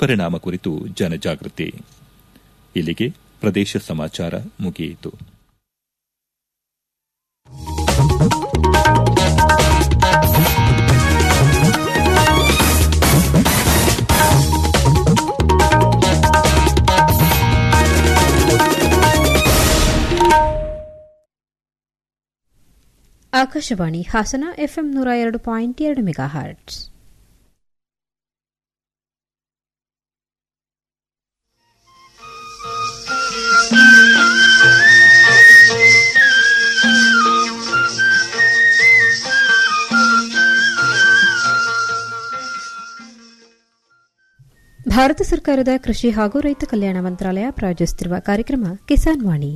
ದುಷ್ಪರಿಣಾಮ ಕುರಿತು ಜನಜಾಗೃತಿ ಇಲ್ಲಿಗೆ ಪ್ರದೇಶ ಸಮಾಚಾರ ಮುಗಿಯಿತು ಆಕಾಶವಾಣಿ ಹಾಸನ ಎಫ್ಎಂ ನೂರ ಎರಡು ಪಾಯಿಂಟ್ ಎರಡು ಮೆಗಾ ಹಾರ್ಟ್ಸ್ ಭಾರತ ಸರ್ಕಾರದ ಕೃಷಿ ಹಾಗೂ ರೈತ ಕಲ್ಯಾಣ ಮಂತ್ರಾಲಯ ಪ್ರಾಯೋಜಿಸುತ್ತಿರುವ ಕಾರ್ಯಕ್ರಮ ಕಿಸಾನ್ ವಾಣಿ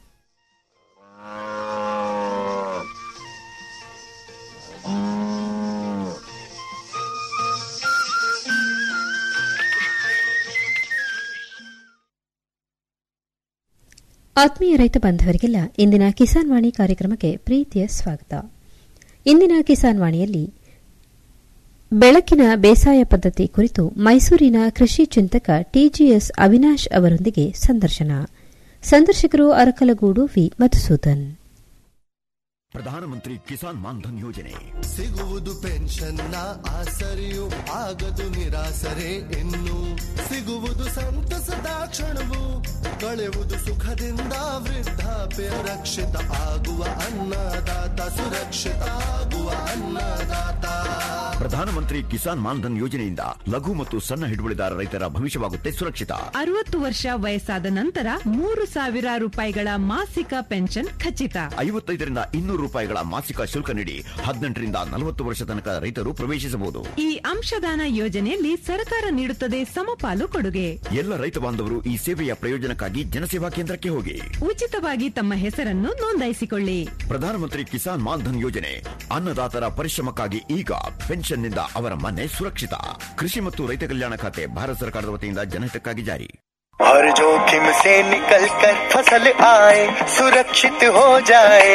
ಆತ್ಮೀಯ ರೈತ ಬಾಂಧವರಿಗೆಲ್ಲ ಇಂದಿನ ಕಿಸಾನ್ ವಾಣಿ ಕಾರ್ಯಕ್ರಮಕ್ಕೆ ಪ್ರೀತಿಯ ಸ್ವಾಗತ ಇಂದಿನ ಕಿಸಾನ್ ವಾಣಿಯಲ್ಲಿ ಬೆಳಕಿನ ಬೇಸಾಯ ಪದ್ಧತಿ ಕುರಿತು ಮೈಸೂರಿನ ಕೃಷಿ ಚಿಂತಕ ಟಿಜಿಎಸ್ ಅವಿನಾಶ್ ಅವರೊಂದಿಗೆ ಸಂದರ್ಶನ ಸಂದರ್ಶಕರು ಅರಕಲಗೂಡು ವಿ ಮಧುಸೂದನ್ ಪ್ರಧಾನಮಂತ್ರಿ ಕಿಸಾನ್ ಮಾನ್ಧನ್ ಯೋಜನೆ ಸಿಗುವುದು ಪೆನ್ಷನ್ನ ಆಸರೆಯು ಆಗದು ನಿರಾಸರೆ ಇನ್ನು ಸಿಗುವುದು ಸಂತಸದ ಕ್ಷಣವು ಕಳೆಯುವುದು ಸುಖದಿಂದ ವೃದ್ಧಾಪ್ಯ ರಕ್ಷಿತ ಆಗುವ ಅನ್ನದಾತ ಸುರಕ್ಷಿತ ಆಗುವ ಅನ್ನದಾತ ಪ್ರಧಾನಮಂತ್ರಿ ಕಿಸಾನ್ ಮಾನ್ಧನ್ ಯೋಜನೆಯಿಂದ ಲಘು ಮತ್ತು ಸಣ್ಣ ಹಿಡುವಳಿದಾರ ರೈತರ ಭವಿಷ್ಯವಾಗುತ್ತೆ ಸುರಕ್ಷಿತ ಅರವತ್ತು ವರ್ಷ ವಯಸ್ಸಾದ ನಂತರ ಮೂರು ಸಾವಿರ ರೂಪಾಯಿಗಳ ಮಾಸಿಕ ಪೆನ್ಷನ್ ಖಚಿತ ಐವತ್ತೈದರಿಂದ ಇನ್ನೂರು ರೂಪಾಯಿಗಳ ಮಾಸಿಕ ಶುಲ್ಕ ನೀಡಿ ಹದಿನೆಂಟರಿಂದ ನಲವತ್ತು ವರ್ಷ ತನಕ ರೈತರು ಪ್ರವೇಶಿಸಬಹುದು ಈ ಅಂಶದಾನ ಯೋಜನೆಯಲ್ಲಿ ಸರ್ಕಾರ ನೀಡುತ್ತದೆ ಸಮಪಾಲು ಕೊಡುಗೆ ಎಲ್ಲ ರೈತ ಬಾಂಧವರು ಈ ಸೇವೆಯ ಪ್ರಯೋಜನಕ್ಕಾಗಿ ಜನಸೇವಾ ಕೇಂದ್ರಕ್ಕೆ ಹೋಗಿ ಉಚಿತವಾಗಿ ತಮ್ಮ ಹೆಸರನ್ನು ನೋಂದಾಯಿಸಿಕೊಳ್ಳಿ ಪ್ರಧಾನಮಂತ್ರಿ ಕಿಸಾನ್ ಮಾನ್ಧನ್ ಯೋಜನೆ ಅನ್ನದಾತರ ಪರಿಶ್ರಮಕ್ಕಾಗಿ ಈಗ ಪೆನ್ಷನ್ನಿಂದ ಅವರ ಮನೆ ಸುರಕ್ಷಿತ ಕೃಷಿ ಮತ್ತು ರೈತ ಕಲ್ಯಾಣ ಖಾತೆ ಭಾರತ ಸರ್ಕಾರದ ವತಿಯಿಂದ ಜನಹಿತಕ್ಕಾಗಿ ಜಾರಿ हर जोखिम से निकल कर फसल आए सुरक्षित हो जाए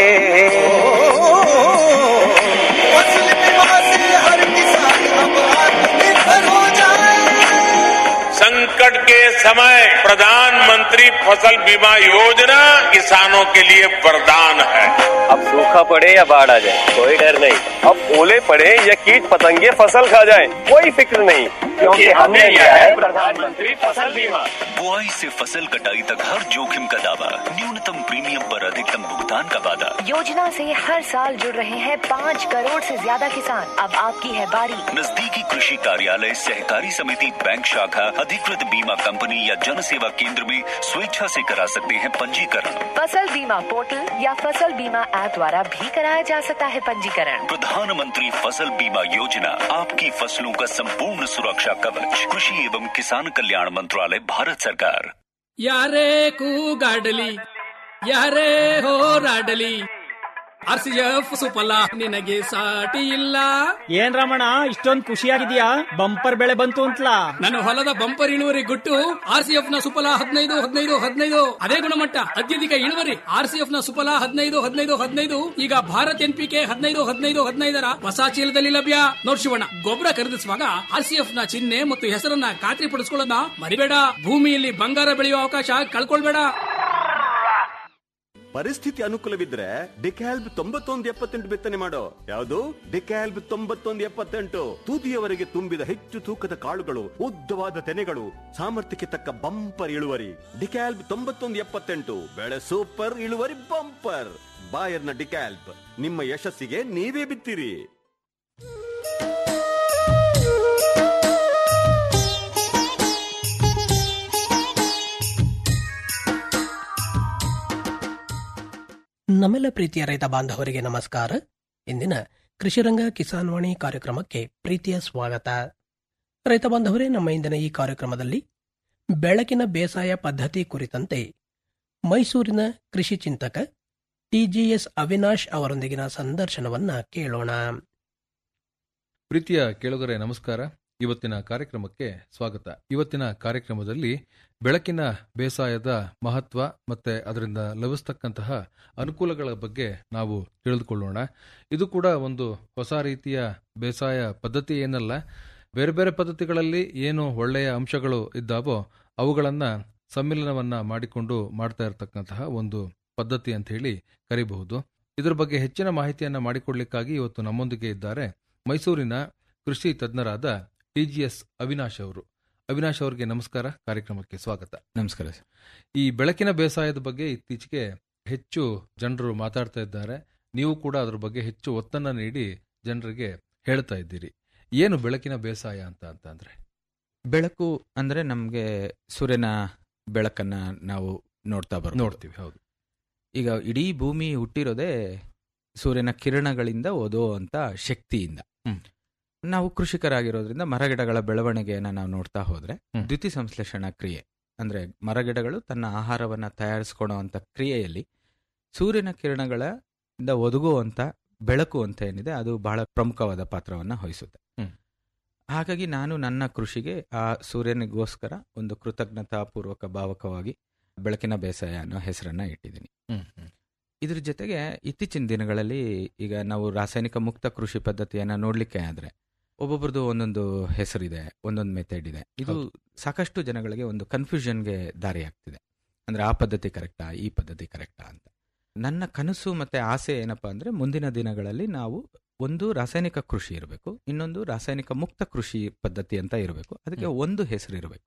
फसल बीमा से हर किसान अब आत्मनिर्भर हो जाए संकट के समय प्रधानमंत्री फसल बीमा योजना किसानों के लिए वरदान है अब सूखा पड़े या बाढ़ आ जाए कोई डर नहीं अब ओले पड़े या कीट पतंगे फसल खा जाए कोई फिक्र नहीं क्योंकि हमने लिया है प्रधानमंत्री फसल बीमा बुआई से फसल कटाई तक हर जोखिम का दावा न्यूनतम प्रीमियम पर अधिकतम भुगतान का वादा योजना से हर साल जुड़ रहे हैं पाँच करोड़ से ज्यादा किसान अब आपकी है बारी नजदीकी कृषि कार्यालय सहकारी समिति बैंक शाखा अधिकृत बीमा कंपनी या जन सेवा केंद्र में स्वेच्छा से करा सकते हैं पंजीकरण फसल बीमा पोर्टल या फसल बीमा ऐप द्वारा भी कराया जा सकता है पंजीकरण प्रधानमंत्री फसल बीमा योजना आपकी फसलों का संपूर्ण सुरक्षा कवच कृषि एवं किसान कल्याण मंत्रालय भारत सरकार ಯಾರೇ ಕೂಗಾಡಲಿ ಯಾರೇ ಹೋರಾಡಲಿ ಆರ್ ಸಿ ಎಫ್ ಸುಫಲ ನಿನಗೆ ಸಾಟಿ ಇಲ್ಲ ಏನ್ ರಮಣ ಇಷ್ಟೊಂದ್ ಖುಷಿಯಾಗಿದ್ಯಾ ಬಂಪರ್ ಬೆಳೆ ಬಂತು ಅಂತಲಾ ನನ್ನ ಹೊಲದ ಬಂಪರ್ ಇಳುವರಿ ಗುಟ್ಟು ಆರ್ ಸಿ ಎಫ್ ನ ಸುಫಲ ಹದಿನೈದು ಹದಿನೈದು ಹದಿನೈದು ಅದೇ ಗುಣಮಟ್ಟ ಅತ್ಯಧಿಕ ಇಳುವರಿ ಆರ್ ಸಿ ಎಫ್ ನ ಸುಫಲ ಹದಿನೈದು ಹದಿನೈದು ಹದಿನೈದು ಈಗ ಭಾರತ್ ಎನ್ ಪಿ ಕೆ ಹದಿನೈದು ಹದಿನೈದು ಹದಿನೈದರ ಹೊಸ ಚೀಲದಲ್ಲಿ ಲಭ್ಯ ನೋಡ್ ಶಿವಣ್ಣ ಗೊಬ್ಬರ ಖರೀದಿಸುವಾಗ ಆರ್ ಸಿ ಎಫ್ ನ ಚಿಹ್ನೆ ಮತ್ತು ಹೆಸರನ್ನ ಖಾತ್ರಿ ಪಡಿಸ್ಕೊಳ್ಳೋದನ್ನ ಮರಿಬೇಡ ಭೂಮಿಯಲ್ಲಿ ಬಂಗಾರ ಬೆಳೆಯುವ ಅವಕಾಶ ಕಳ್ಕೊಳ್ಬೇಡ ಪರಿಸ್ಥಿತಿ ಅನುಕೂಲವಿದ್ರೆ ಡಿಕ್ಯಾಲ್ಬ್ ತೊಂಬತ್ತೊಂದು ಎಪ್ಪತ್ತೆಂಟು ಬಿತ್ತನೆ ಮಾಡೋ ಯಾವುದು ಡಿಕ್ಯಾಲ್ಬ್ ತೊಂಬತ್ತೊಂದು ಎಪ್ಪತ್ತೆಂಟು ತುದಿಯವರೆಗೆ ತುಂಬಿದ ಹೆಚ್ಚು ತೂಕದ ಕಾಳುಗಳು ಉದ್ದವಾದ ತೆನೆಗಳು ಸಾಮರ್ಥ್ಯಕ್ಕೆ ತಕ್ಕ ಬಂಪರ್ ಇಳುವರಿ ಡಿಕ್ಯಾಲ್ಬ್ ತೊಂಬತ್ತೊಂದು ಎಪ್ಪತ್ತೆಂಟು ಬೆಳೆ ಸೂಪರ್ ಇಳುವರಿ ಬಂಪರ್ ಬಾಯರ್ನ ಡಿಕ್ಯಾಲ್ಬ್ ನಿಮ್ಮ ಯಶಸ್ಸಿಗೆ ನೀವೇ ಬಿತ್ತಿರಿ ನಮ್ಮೆಲ್ಲ ಪ್ರೀತಿಯ ರೈತ ಬಾಂಧವರಿಗೆ ನಮಸ್ಕಾರ ಇಂದಿನ ಕೃಷಿರಂಗ ಕಿಸಾನ್ ವಾಣಿ ಕಾರ್ಯಕ್ರಮಕ್ಕೆ ಪ್ರೀತಿಯ ಸ್ವಾಗತ ರೈತ ಬಾಂಧವರೇ ನಮ್ಮ ಇಂದಿನ ಈ ಕಾರ್ಯಕ್ರಮದಲ್ಲಿ ಬೆಳಕಿನ ಬೇಸಾಯ ಪದ್ಧತಿ ಕುರಿತಂತೆ ಮೈಸೂರಿನ ಕೃಷಿ ಚಿಂತಕ ಟಿಜಿಎಸ್ ಅವಿನಾಶ್ ಅವರೊಂದಿಗಿನ ಸಂದರ್ಶನವನ್ನ ಕೇಳೋಣ ಪ್ರೀತಿಯ ಕೇಳುಗರೆ ನಮಸ್ಕಾರ ಇವತ್ತಿನ ಕಾರ್ಯಕ್ರಮಕ್ಕೆ ಸ್ವಾಗತ ಇವತ್ತಿನ ಕಾರ್ಯಕ್ರಮದಲ್ಲಿ ಬೆಳಕಿನ ಬೇಸಾಯದ ಮಹತ್ವ ಮತ್ತೆ ಅದರಿಂದ ಲಭಿಸ್ತಕ್ಕಂತಹ ಅನುಕೂಲಗಳ ಬಗ್ಗೆ ನಾವು ತಿಳಿದುಕೊಳ್ಳೋಣ ಇದು ಕೂಡ ಒಂದು ಹೊಸ ರೀತಿಯ ಬೇಸಾಯ ಪದ್ಧತಿ ಏನಲ್ಲ ಬೇರೆ ಬೇರೆ ಪದ್ಧತಿಗಳಲ್ಲಿ ಏನು ಒಳ್ಳೆಯ ಅಂಶಗಳು ಇದ್ದಾವೋ ಅವುಗಳನ್ನ ಸಮ್ಮಿಲನವನ್ನ ಮಾಡಿಕೊಂಡು ಮಾಡ್ತಾ ಇರತಕ್ಕಂತಹ ಒಂದು ಪದ್ಧತಿ ಅಂತ ಹೇಳಿ ಕರಿಬಹುದು ಇದರ ಬಗ್ಗೆ ಹೆಚ್ಚಿನ ಮಾಹಿತಿಯನ್ನ ಮಾಡಿಕೊಡ್ಲಿಕ್ಕಾಗಿ ಇವತ್ತು ನಮ್ಮೊಂದಿಗೆ ಇದ್ದಾರೆ ಮೈಸೂರಿನ ಕೃಷಿ ತಜ್ಞರಾದ ಟಿಜಿಎಸ್ ಅವಿನಾಶ್ ಅವರು ಅವಿನಾಶ್ ಅವರಿಗೆ ನಮಸ್ಕಾರ ಕಾರ್ಯಕ್ರಮಕ್ಕೆ ಸ್ವಾಗತ ನಮಸ್ಕಾರ ಸರ್ ಈ ಬೆಳಕಿನ ಬೇಸಾಯದ ಬಗ್ಗೆ ಇತ್ತೀಚೆಗೆ ಹೆಚ್ಚು ಜನರು ಮಾತಾಡ್ತಾ ಇದ್ದಾರೆ ನೀವು ಕೂಡ ಅದ್ರ ಬಗ್ಗೆ ಹೆಚ್ಚು ಒತ್ತನ್ನ ನೀಡಿ ಜನರಿಗೆ ಹೇಳ್ತಾ ಇದ್ದೀರಿ ಏನು ಬೆಳಕಿನ ಬೇಸಾಯ ಅಂತ ಅಂತ ಅಂದ್ರೆ ಬೆಳಕು ಅಂದ್ರೆ ನಮಗೆ ಸೂರ್ಯನ ಬೆಳಕನ್ನ ನಾವು ನೋಡ್ತಾ ಬರೋದು ನೋಡ್ತೀವಿ ಹೌದು ಈಗ ಇಡೀ ಭೂಮಿ ಹುಟ್ಟಿರೋದೇ ಸೂರ್ಯನ ಕಿರಣಗಳಿಂದ ಓದುವಂತ ಶಕ್ತಿಯಿಂದ ನಾವು ಕೃಷಿಕರಾಗಿರೋದ್ರಿಂದ ಮರಗಿಡಗಳ ಬೆಳವಣಿಗೆಯನ್ನ ನಾವು ನೋಡ್ತಾ ಹೋದ್ರೆ ದ್ಯುತಿ ಸಂಶ್ಲೇಷಣಾ ಕ್ರಿಯೆ ಅಂದ್ರೆ ಮರಗಿಡಗಳು ತನ್ನ ಆಹಾರವನ್ನ ತಯಾರಿಸ್ಕೊಳ್ಳುವಂತ ಕ್ರಿಯೆಯಲ್ಲಿ ಸೂರ್ಯನ ಕಿರಣಗಳ ಇಂದ ಒದಗುವಂತ ಬೆಳಕು ಅಂತ ಏನಿದೆ ಅದು ಬಹಳ ಪ್ರಮುಖವಾದ ಪಾತ್ರವನ್ನ ವಹಿಸುತ್ತೆ ಹಾಗಾಗಿ ನಾನು ನನ್ನ ಕೃಷಿಗೆ ಆ ಸೂರ್ಯನಿಗೋಸ್ಕರ ಒಂದು ಕೃತಜ್ಞತಾಪೂರ್ವಕ ಭಾವಕವಾಗಿ ಬೆಳಕಿನ ಬೇಸಾಯ ಅನ್ನೋ ಹೆಸರನ್ನ ಇಟ್ಟಿದ್ದೀನಿ ಇದ್ರ ಜೊತೆಗೆ ಇತ್ತೀಚಿನ ದಿನಗಳಲ್ಲಿ ಈಗ ನಾವು ರಾಸಾಯನಿಕ ಮುಕ್ತ ಕೃಷಿ ಪದ್ಧತಿಯನ್ನ ನೋಡ್ಲಿಕ್ಕೆ ಆದ್ರೆ ಒಬ್ಬೊಬ್ರದ್ದು ಒಂದೊಂದು ಹೆಸರಿದೆ ಒಂದೊಂದು ಮೆಥಡ್ ಇದೆ ಇದು ಸಾಕಷ್ಟು ಜನಗಳಿಗೆ ಒಂದು ಕನ್ಫ್ಯೂಷನ್ಗೆ ದಾರಿ ಆಗ್ತಿದೆ ಅಂದ್ರೆ ಆ ಪದ್ಧತಿ ಕರೆಕ್ಟಾ ಈ ಪದ್ಧತಿ ಕರೆಕ್ಟಾ ಅಂತ ನನ್ನ ಕನಸು ಮತ್ತೆ ಆಸೆ ಏನಪ್ಪಾ ಅಂದ್ರೆ ಮುಂದಿನ ದಿನಗಳಲ್ಲಿ ನಾವು ಒಂದು ರಾಸಾಯನಿಕ ಕೃಷಿ ಇರಬೇಕು ಇನ್ನೊಂದು ರಾಸಾಯನಿಕ ಮುಕ್ತ ಕೃಷಿ ಪದ್ಧತಿ ಅಂತ ಇರಬೇಕು ಅದಕ್ಕೆ ಒಂದು ಹೆಸರು ಇರಬೇಕು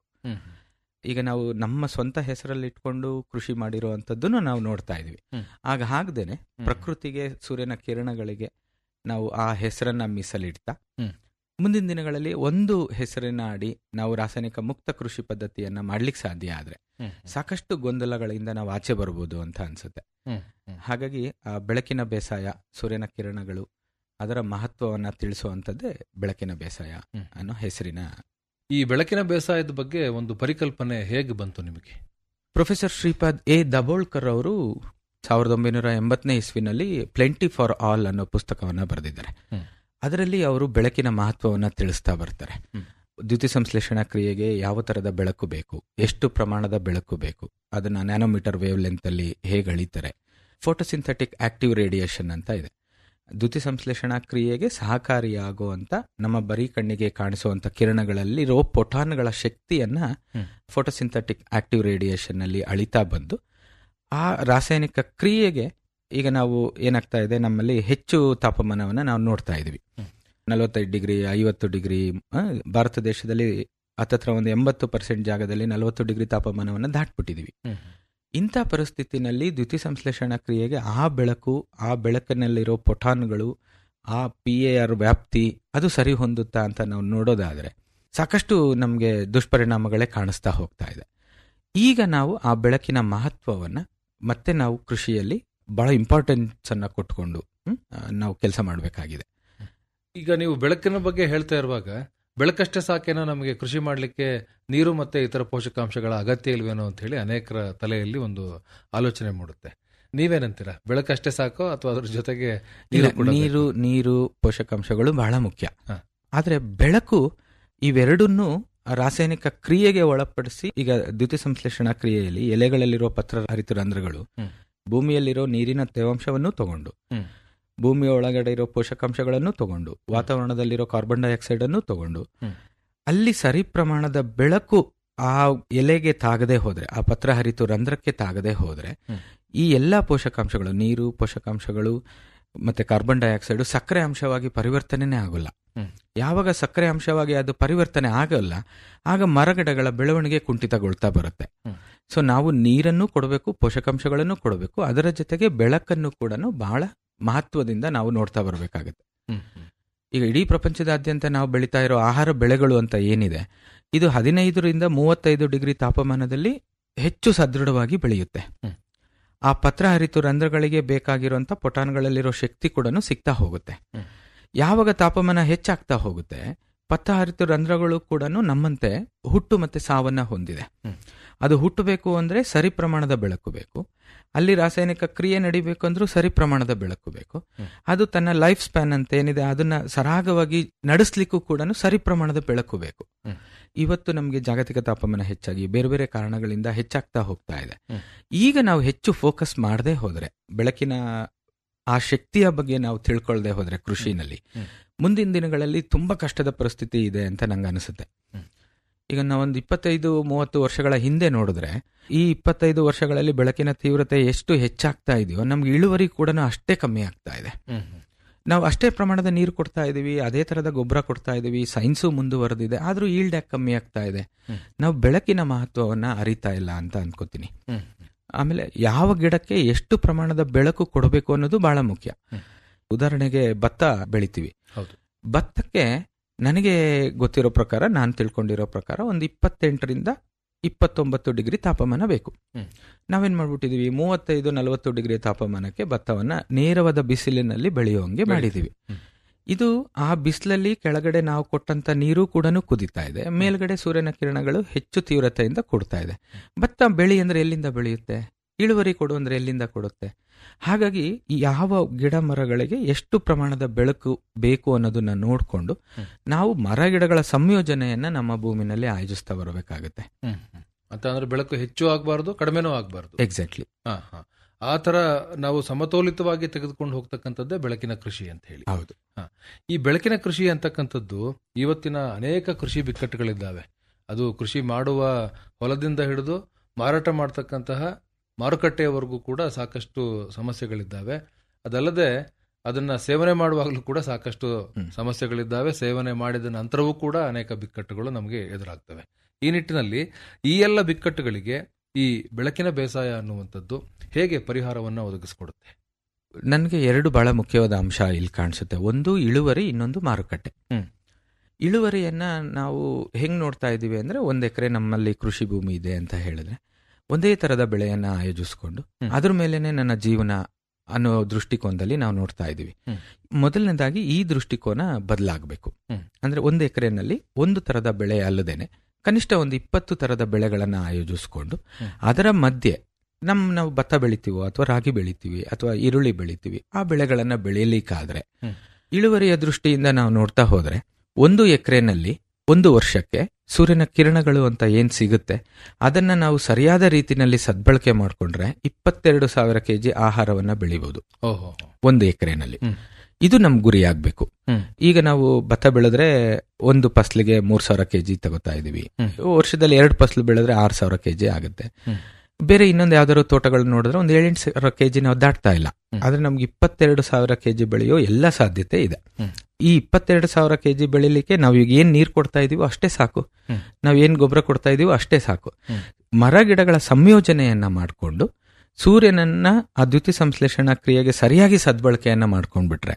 ಈಗ ನಾವು ನಮ್ಮ ಸ್ವಂತ ಹೆಸರಲ್ಲಿ ಇಟ್ಕೊಂಡು ಕೃಷಿ ಮಾಡಿರುವಂತದ್ದನ್ನು ನಾವು ನೋಡ್ತಾ ಇದೀವಿ ಆಗ ಹಾಕ್ದೇನೆ ಪ್ರಕೃತಿಗೆ ಸೂರ್ಯನ ಕಿರಣಗಳಿಗೆ ನಾವು ಆ ಹೆಸರನ್ನ ಮೀಸಲಿಡ್ತಾ ಮುಂದಿನ ದಿನಗಳಲ್ಲಿ ಒಂದು ಹೆಸರಿನ ಅಡಿ ನಾವು ರಾಸಾಯನಿಕ ಮುಕ್ತ ಕೃಷಿ ಪದ್ಧತಿಯನ್ನ ಮಾಡ್ಲಿಕ್ಕೆ ಸಾಧ್ಯ ಆದ್ರೆ ಸಾಕಷ್ಟು ಗೊಂದಲಗಳಿಂದ ನಾವು ಆಚೆ ಬರ್ಬೋದು ಅಂತ ಅನ್ಸುತ್ತೆ ಹಾಗಾಗಿ ಆ ಬೆಳಕಿನ ಬೇಸಾಯ ಸೂರ್ಯನ ಕಿರಣಗಳು ಅದರ ಮಹತ್ವವನ್ನ ತಿಳಿಸುವಂತದ್ದೇ ಬೆಳಕಿನ ಬೇಸಾಯ ಅನ್ನೋ ಹೆಸರಿನ ಈ ಬೆಳಕಿನ ಬೇಸಾಯದ ಬಗ್ಗೆ ಒಂದು ಪರಿಕಲ್ಪನೆ ಹೇಗೆ ಬಂತು ನಿಮಗೆ ಪ್ರೊಫೆಸರ್ ಶ್ರೀಪಾದ್ ಎ ದಬೋಳ್ಕರ್ ಅವರು ಸಾವಿರದ ಒಂಬೈನೂರ ಎಂಬತ್ತನೇ ಇಸ್ವಿನಲ್ಲಿ ಪ್ಲೆಂಟಿ ಫಾರ್ ಆಲ್ ಅನ್ನೋ ಪುಸ್ತಕವನ್ನ ಬರೆದಿದ್ದಾರೆ ಅದರಲ್ಲಿ ಅವರು ಬೆಳಕಿನ ಮಹತ್ವವನ್ನ ತಿಳಿಸ್ತಾ ಬರ್ತಾರೆ ದ್ಯುತಿ ಸಂಶ್ಲೇಷಣಾ ಕ್ರಿಯೆಗೆ ಯಾವ ತರದ ಬೆಳಕು ಬೇಕು ಎಷ್ಟು ಪ್ರಮಾಣದ ಬೆಳಕು ಬೇಕು ಅದನ್ನ ನ್ಯಾನೋಮೀಟರ್ ವೇವ್ ಲೆಂತ್ ಅಲ್ಲಿ ಹೇಗೆ ಅಳಿತಾರೆ ಫೋಟೋಸಿಂಥೆಟಿಕ್ ಆಕ್ಟಿವ್ ರೇಡಿಯೇಷನ್ ಅಂತ ಇದೆ ದ್ಯುತಿ ಸಂಶ್ಲೇಷಣಾ ಕ್ರಿಯೆಗೆ ಸಹಕಾರಿಯಾಗುವಂತ ನಮ್ಮ ಬರೀ ಕಣ್ಣಿಗೆ ಕಾಣಿಸುವಂತ ಕಿರಣಗಳಲ್ಲಿರೋ ಪೊಟಾನ್ಗಳ ಶಕ್ತಿಯನ್ನ ಫೋಟೋಸಿಂಥೆಟಿಕ್ ಆಕ್ಟಿವ್ ರೇಡಿಯೇಷನ್ ನಲ್ಲಿ ಅಳಿತಾ ಬಂದು ಆ ರಾಸಾಯನಿಕ ಕ್ರಿಯೆಗೆ ಈಗ ನಾವು ಏನಾಗ್ತಾ ಇದೆ ನಮ್ಮಲ್ಲಿ ಹೆಚ್ಚು ತಾಪಮಾನವನ್ನ ನಾವು ನೋಡ್ತಾ ಇದೀವಿ ನಲವತ್ತೈದು ಡಿಗ್ರಿ ಐವತ್ತು ಡಿಗ್ರಿ ಭಾರತ ದೇಶದಲ್ಲಿ ಹತ್ತತ್ರ ಒಂದು ಎಂಬತ್ತು ಪರ್ಸೆಂಟ್ ಜಾಗದಲ್ಲಿ ನಲವತ್ತು ಡಿಗ್ರಿ ತಾಪಮಾನವನ್ನು ದಾಟ್ಬಿಟ್ಟಿದೀವಿ ಇಂಥ ಪರಿಸ್ಥಿತಿನಲ್ಲಿ ದ್ಯುತಿ ಸಂಶ್ಲೇಷಣಾ ಕ್ರಿಯೆಗೆ ಆ ಬೆಳಕು ಆ ಬೆಳಕಿನಲ್ಲಿರೋ ಪೊಟಾನ್ಗಳು ಆ ಪಿ ಎ ಆರ್ ವ್ಯಾಪ್ತಿ ಅದು ಸರಿ ಹೊಂದುತ್ತಾ ಅಂತ ನಾವು ನೋಡೋದಾದ್ರೆ ಸಾಕಷ್ಟು ನಮಗೆ ದುಷ್ಪರಿಣಾಮಗಳೇ ಕಾಣಿಸ್ತಾ ಹೋಗ್ತಾ ಇದೆ ಈಗ ನಾವು ಆ ಬೆಳಕಿನ ಮಹತ್ವವನ್ನ ಮತ್ತೆ ನಾವು ಕೃಷಿಯಲ್ಲಿ ಬಹಳ ಇಂಪಾರ್ಟೆನ್ಸ್ ಅನ್ನ ಕೊಟ್ಕೊಂಡು ನಾವು ಕೆಲಸ ಮಾಡಬೇಕಾಗಿದೆ ಈಗ ನೀವು ಬೆಳಕಿನ ಬಗ್ಗೆ ಹೇಳ್ತಾ ಇರುವಾಗ ಬೆಳಕಷ್ಟೇ ಸಾಕೇನೋ ನಮಗೆ ಕೃಷಿ ಮಾಡಲಿಕ್ಕೆ ನೀರು ಮತ್ತೆ ಇತರ ಪೋಷಕಾಂಶಗಳ ಅಗತ್ಯ ಇಲ್ವೇನೋ ಅಂತ ಹೇಳಿ ಅನೇಕರ ತಲೆಯಲ್ಲಿ ಒಂದು ಆಲೋಚನೆ ಮೂಡುತ್ತೆ ನೀವೇನಂತೀರಾ ಬೆಳಕಷ್ಟೇ ಸಾಕೋ ಅಥವಾ ಅದ್ರ ಜೊತೆಗೆ ನೀರು ಕೂಡ ನೀರು ನೀರು ಪೋಷಕಾಂಶಗಳು ಬಹಳ ಮುಖ್ಯ ಆದ್ರೆ ಬೆಳಕು ಇವೆರಡನ್ನೂ ರಾಸಾಯನಿಕ ಕ್ರಿಯೆಗೆ ಒಳಪಡಿಸಿ ಈಗ ದ್ಯುತಿ ಸಂಶ್ಲೇಷಣಾ ಕ್ರಿಯೆಯಲ್ಲಿ ಎಲೆಗಳಲ್ಲಿರೋ ಪತ್ರ ಹರಿತ ರಂಧ್ರಗಳು ಭೂಮಿಯಲ್ಲಿರೋ ನೀರಿನ ತೇವಾಂಶವನ್ನು ತಗೊಂಡು ಭೂಮಿಯ ಒಳಗಡೆ ಇರೋ ಪೋಷಕಾಂಶಗಳನ್ನು ತಗೊಂಡು ವಾತಾವರಣದಲ್ಲಿರೋ ಕಾರ್ಬನ್ ಡೈಆಕ್ಸೈಡ್ ಅನ್ನು ತಗೊಂಡು ಅಲ್ಲಿ ಸರಿ ಪ್ರಮಾಣದ ಬೆಳಕು ಆ ಎಲೆಗೆ ತಾಗದೆ ಹೋದ್ರೆ ಆ ಪತ್ರ ಹರಿತು ರಂಧ್ರಕ್ಕೆ ತಾಗದೆ ಹೋದ್ರೆ ಈ ಎಲ್ಲಾ ಪೋಷಕಾಂಶಗಳು ನೀರು ಪೋಷಕಾಂಶಗಳು ಮತ್ತೆ ಕಾರ್ಬನ್ ಡೈಆಕ್ಸೈಡ್ ಸಕ್ಕರೆ ಅಂಶವಾಗಿ ಪರಿವರ್ತನೆನೇ ಆಗೋಲ್ಲ ಯಾವಾಗ ಸಕ್ಕರೆ ಅಂಶವಾಗಿ ಅದು ಪರಿವರ್ತನೆ ಆಗಲ್ಲ ಆಗ ಮರಗಿಡಗಳ ಬೆಳವಣಿಗೆ ಕುಂಠಿತಗೊಳ್ತಾ ಬರುತ್ತೆ ಸೊ ನಾವು ನೀರನ್ನು ಕೊಡಬೇಕು ಪೋಷಕಾಂಶಗಳನ್ನು ಕೊಡಬೇಕು ಅದರ ಜೊತೆಗೆ ಬೆಳಕನ್ನು ಕೂಡ ಬಹಳ ಮಹತ್ವದಿಂದ ನಾವು ನೋಡ್ತಾ ಬರಬೇಕಾಗುತ್ತೆ ಈಗ ಇಡೀ ಪ್ರಪಂಚದಾದ್ಯಂತ ನಾವು ಬೆಳೀತಾ ಇರೋ ಆಹಾರ ಬೆಳೆಗಳು ಅಂತ ಏನಿದೆ ಇದು ಹದಿನೈದರಿಂದ ಮೂವತ್ತೈದು ಡಿಗ್ರಿ ತಾಪಮಾನದಲ್ಲಿ ಹೆಚ್ಚು ಸದೃಢವಾಗಿ ಬೆಳೆಯುತ್ತೆ ಆ ಪತ್ರ ಹರಿತು ರಂಧ್ರಗಳಿಗೆ ಬೇಕಾಗಿರುವಂತ ಪೊಟಾನ್ಗಳಲ್ಲಿರೋ ಶಕ್ತಿ ಕೂಡ ಸಿಗ್ತಾ ಹೋಗುತ್ತೆ ಯಾವಾಗ ತಾಪಮಾನ ಹೆಚ್ಚಾಗ್ತಾ ಹೋಗುತ್ತೆ ಪತ್ರ ಹರಿತು ರಂಧ್ರಗಳು ಕೂಡ ನಮ್ಮಂತೆ ಹುಟ್ಟು ಮತ್ತೆ ಸಾವನ್ನ ಹೊಂದಿದೆ ಅದು ಹುಟ್ಟಬೇಕು ಅಂದ್ರೆ ಸರಿ ಪ್ರಮಾಣದ ಬೆಳಕು ಬೇಕು ಅಲ್ಲಿ ರಾಸಾಯನಿಕ ಕ್ರಿಯೆ ನಡಿಬೇಕು ಅಂದ್ರೂ ಸರಿ ಪ್ರಮಾಣದ ಬೆಳಕು ಬೇಕು ಅದು ತನ್ನ ಲೈಫ್ ಸ್ಪ್ಯಾನ್ ಅಂತ ಏನಿದೆ ಅದನ್ನ ಸರಾಗವಾಗಿ ನಡೆಸ್ಲಿಕ್ಕೂ ಕೂಡ ಸರಿ ಪ್ರಮಾಣದ ಬೆಳಕು ಬೇಕು ಇವತ್ತು ನಮಗೆ ಜಾಗತಿಕ ತಾಪಮಾನ ಹೆಚ್ಚಾಗಿ ಬೇರೆ ಬೇರೆ ಕಾರಣಗಳಿಂದ ಹೆಚ್ಚಾಗ್ತಾ ಹೋಗ್ತಾ ಇದೆ ಈಗ ನಾವು ಹೆಚ್ಚು ಫೋಕಸ್ ಮಾಡದೆ ಹೋದ್ರೆ ಬೆಳಕಿನ ಆ ಶಕ್ತಿಯ ಬಗ್ಗೆ ನಾವು ತಿಳ್ಕೊಳ್ದೆ ಹೋದ್ರೆ ಕೃಷಿನಲ್ಲಿ ಮುಂದಿನ ದಿನಗಳಲ್ಲಿ ತುಂಬಾ ಕಷ್ಟದ ಪರಿಸ್ಥಿತಿ ಇದೆ ಅಂತ ನಂಗೆ ಅನಿಸುತ್ತೆ ಈಗ ನಾವೊಂದು ಇಪ್ಪತ್ತೈದು ಮೂವತ್ತು ವರ್ಷಗಳ ಹಿಂದೆ ನೋಡಿದ್ರೆ ಈ ಇಪ್ಪತ್ತೈದು ವರ್ಷಗಳಲ್ಲಿ ಬೆಳಕಿನ ತೀವ್ರತೆ ಎಷ್ಟು ಹೆಚ್ಚಾಗ್ತಾ ಇದೆಯೋ ನಮ್ಗೆ ಇಳುವರಿ ಕೂಡ ಅಷ್ಟೇ ಕಮ್ಮಿ ಆಗ್ತಾ ಇದೆ ನಾವು ಅಷ್ಟೇ ಪ್ರಮಾಣದ ನೀರು ಕೊಡ್ತಾ ಇದೀವಿ ಅದೇ ತರದ ಗೊಬ್ಬರ ಕೊಡ್ತಾ ಇದೀವಿ ಸೈನ್ಸು ಮುಂದುವರೆದಿದೆ ಆದ್ರೂ ಈಲ್ಡ್ ಯಾಕೆ ಕಮ್ಮಿ ಆಗ್ತಾ ಇದೆ ನಾವು ಬೆಳಕಿನ ಮಹತ್ವವನ್ನ ಅರಿತಾ ಇಲ್ಲ ಅಂತ ಅನ್ಕೋತೀನಿ ಆಮೇಲೆ ಯಾವ ಗಿಡಕ್ಕೆ ಎಷ್ಟು ಪ್ರಮಾಣದ ಬೆಳಕು ಕೊಡಬೇಕು ಅನ್ನೋದು ಬಹಳ ಮುಖ್ಯ ಉದಾಹರಣೆಗೆ ಭತ್ತ ಬೆಳಿತೀವಿ ಭತ್ತಕ್ಕೆ ನನಗೆ ಗೊತ್ತಿರೋ ಪ್ರಕಾರ ನಾನು ತಿಳ್ಕೊಂಡಿರೋ ಪ್ರಕಾರ ಒಂದು ಇಪ್ಪತ್ತೆಂಟರಿಂದ ಇಪ್ಪತ್ತೊಂಬತ್ತು ಡಿಗ್ರಿ ತಾಪಮಾನ ಬೇಕು ನಾವೇನ್ ಮಾಡ್ಬಿಟ್ಟಿದೀವಿ ಮೂವತ್ತೈದು ನಲವತ್ತು ಡಿಗ್ರಿ ತಾಪಮಾನಕ್ಕೆ ಭತ್ತವನ್ನ ನೇರವಾದ ಬಿಸಿಲಿನಲ್ಲಿ ಬೆಳೆಯುವಂಗೆ ಮಾಡಿದೀವಿ ಇದು ಆ ಬಿಸಿಲಲ್ಲಿ ಕೆಳಗಡೆ ನಾವು ಕೊಟ್ಟಂತ ನೀರು ಕೂಡ ಕುದಿತಾ ಇದೆ ಮೇಲ್ಗಡೆ ಸೂರ್ಯನ ಕಿರಣಗಳು ಹೆಚ್ಚು ತೀವ್ರತೆಯಿಂದ ಕೊಡ್ತಾ ಇದೆ ಭತ್ತ ಬೆಳಿ ಅಂದ್ರೆ ಎಲ್ಲಿಂದ ಬೆಳೆಯುತ್ತೆ ಇಳುವರಿ ಕೊಡು ಅಂದ್ರೆ ಎಲ್ಲಿಂದ ಕೊಡುತ್ತೆ ಹಾಗಾಗಿ ಯಾವ ಗಿಡ ಮರಗಳಿಗೆ ಎಷ್ಟು ಪ್ರಮಾಣದ ಬೆಳಕು ಬೇಕು ಅನ್ನೋದನ್ನ ನೋಡಿಕೊಂಡು ನಾವು ಮರ ಗಿಡಗಳ ಸಂಯೋಜನೆಯನ್ನ ನಮ್ಮ ಭೂಮಿನಲ್ಲಿ ಆಯೋಜಿಸ್ತಾ ಬರಬೇಕಾಗುತ್ತೆ ಅಂತ ಅಂದ್ರೆ ಬೆಳಕು ಹೆಚ್ಚು ಆಗಬಾರ್ದು ಕಡಿಮೆನೂ ಆಗಬಾರ್ದು ಎಕ್ಸಾಕ್ಟ್ಲಿ ಆ ತರ ನಾವು ಸಮತೋಲಿತವಾಗಿ ತೆಗೆದುಕೊಂಡು ಹೋಗ್ತಕ್ಕಂಥದ್ದೇ ಬೆಳಕಿನ ಕೃಷಿ ಅಂತ ಹೇಳಿ ಹೌದು ಹ. ಈ ಬೆಳಕಿನ ಕೃಷಿ ಅಂತಕ್ಕಂಥದ್ದು ಇವತ್ತಿನ ಅನೇಕ ಕೃಷಿ ಬಿಕ್ಕಟ್ಟುಗಳಿದ್ದಾವೆ ಅದು ಕೃಷಿ ಮಾಡುವ ಹೊಲದಿಂದ ಹಿಡಿದು ಮಾರಾಟ ಮಾಡ್ತಕ್ಕಂತಹ ಮಾರುಕಟ್ಟೆಯವರೆಗೂ ಕೂಡ ಸಾಕಷ್ಟು ಸಮಸ್ಯೆಗಳಿದ್ದಾವೆ ಅದಲ್ಲದೆ ಅದನ್ನ ಸೇವನೆ ಮಾಡುವಾಗಲೂ ಕೂಡ ಸಾಕಷ್ಟು ಸಮಸ್ಯೆಗಳಿದ್ದಾವೆ ಸೇವನೆ ಮಾಡಿದ ನಂತರವೂ ಕೂಡ ಅನೇಕ ಬಿಕ್ಕಟ್ಟುಗಳು ನಮಗೆ ಎದುರಾಗ್ತವೆ ಈ ನಿಟ್ಟಿನಲ್ಲಿ ಈ ಎಲ್ಲ ಬಿಕ್ಕಟ್ಟುಗಳಿಗೆ ಈ ಬೆಳಕಿನ ಬೇಸಾಯ ಅನ್ನುವಂಥದ್ದು ಹೇಗೆ ಪರಿಹಾರವನ್ನ ಒದಗಿಸಿಕೊಡುತ್ತೆ ನನಗೆ ಎರಡು ಬಹಳ ಮುಖ್ಯವಾದ ಅಂಶ ಇಲ್ಲಿ ಕಾಣಿಸುತ್ತೆ ಒಂದು ಇಳುವರಿ ಇನ್ನೊಂದು ಮಾರುಕಟ್ಟೆ ಇಳುವರಿಯನ್ನ ನಾವು ಹೆಂಗ್ ನೋಡ್ತಾ ಇದ್ದೀವಿ ಅಂದ್ರೆ ಒಂದ್ ಎಕರೆ ನಮ್ಮಲ್ಲಿ ಕೃಷಿ ಭೂಮಿ ಇದೆ ಅಂತ ಹೇಳಿದ್ರೆ ಒಂದೇ ತರದ ಬೆಳೆಯನ್ನ ಆಯೋಜಿಸ್ಕೊಂಡು ಅದ್ರ ಮೇಲೆನೆ ನನ್ನ ಜೀವನ ಅನ್ನೋ ದೃಷ್ಟಿಕೋನದಲ್ಲಿ ನಾವು ನೋಡ್ತಾ ಇದ್ದೀವಿ ಮೊದಲನೇದಾಗಿ ಈ ದೃಷ್ಟಿಕೋನ ಬದಲಾಗಬೇಕು ಅಂದ್ರೆ ಒಂದು ಎಕರೆನಲ್ಲಿ ಒಂದು ತರದ ಬೆಳೆ ಅಲ್ಲದೇನೆ ಕನಿಷ್ಠ ಒಂದು ಇಪ್ಪತ್ತು ತರದ ಬೆಳೆಗಳನ್ನ ಆಯೋಜಿಸ್ಕೊಂಡು ಅದರ ಮಧ್ಯೆ ನಮ್ ನಾವು ಭತ್ತ ಬೆಳಿತೀವೋ ಅಥವಾ ರಾಗಿ ಬೆಳಿತೀವಿ ಅಥವಾ ಈರುಳ್ಳಿ ಬೆಳಿತೀವಿ ಆ ಬೆಳೆಗಳನ್ನ ಬೆಳೆಯಲಿಕ್ಕಾದ್ರೆ ಇಳುವರಿಯ ದೃಷ್ಟಿಯಿಂದ ನಾವು ನೋಡ್ತಾ ಹೋದ್ರೆ ಒಂದು ಎಕರೆನಲ್ಲಿ ಒಂದು ವರ್ಷಕ್ಕೆ ಸೂರ್ಯನ ಕಿರಣಗಳು ಅಂತ ಏನ್ ಸಿಗುತ್ತೆ ಅದನ್ನ ನಾವು ಸರಿಯಾದ ರೀತಿನಲ್ಲಿ ಸದ್ಬಳಕೆ ಮಾಡ್ಕೊಂಡ್ರೆ ಇಪ್ಪತ್ತೆರಡು ಸಾವಿರ ಕೆಜಿ ಆಹಾರವನ್ನ ಬೆಳಿಬಹುದು ಓಹೋ ಒಂದು ಎಕರೆನಲ್ಲಿ ಇದು ನಮ್ ಗುರಿ ಆಗ್ಬೇಕು ಈಗ ನಾವು ಭತ್ತ ಬೆಳೆದ್ರೆ ಒಂದು ಫಸ್ಲಿಗೆ ಮೂರ್ ಸಾವಿರ ಕೆಜಿ ತಗೋತಾ ಇದೀವಿ ವರ್ಷದಲ್ಲಿ ಎರಡು ಫಸ್ಲು ಬೆಳೆದ್ರೆ ಆರ್ ಸಾವಿರ ಕೆಜಿ ಆಗುತ್ತೆ ಬೇರೆ ಇನ್ನೊಂದು ಯಾವ್ದಾದ್ರು ತೋಟಗಳನ್ನ ನೋಡಿದ್ರೆ ಒಂದು ಏಳೆಂಟು ಸಾವಿರ ಕೆಜಿ ನಾವು ದಾಟ್ತಾ ಇಲ್ಲ ಆದ್ರೆ ನಮ್ಗೆ ಇಪ್ಪತ್ತೆರಡು ಸಾವಿರ ಕೆಜಿ ಬೆಳೆಯೋ ಎಲ್ಲ ಸಾಧ್ಯತೆ ಇದೆ ಈ ಇಪ್ಪತ್ತೆರಡು ಸಾವಿರ ಕೆಜಿ ಬೆಳಿಲಿಕ್ಕೆ ನಾವು ಈಗ ಏನ್ ನೀರ್ ಕೊಡ್ತಾ ಇದೀವೋ ಅಷ್ಟೇ ಸಾಕು ನಾವ್ ಏನ್ ಗೊಬ್ಬರ ಕೊಡ್ತಾ ಇದೀವೋ ಅಷ್ಟೇ ಸಾಕು ಮರ ಗಿಡಗಳ ಸಂಯೋಜನೆಯನ್ನ ಮಾಡಿಕೊಂಡು ಸೂರ್ಯನನ್ನ ಆ ದ್ಯುತಿ ಸಂಶ್ಲೇಷಣಾ ಕ್ರಿಯೆಗೆ ಸರಿಯಾಗಿ ಸದ್ಬಳಕೆಯನ್ನ ಮಾಡ್ಕೊಂಡ್ಬಿಟ್ರೆ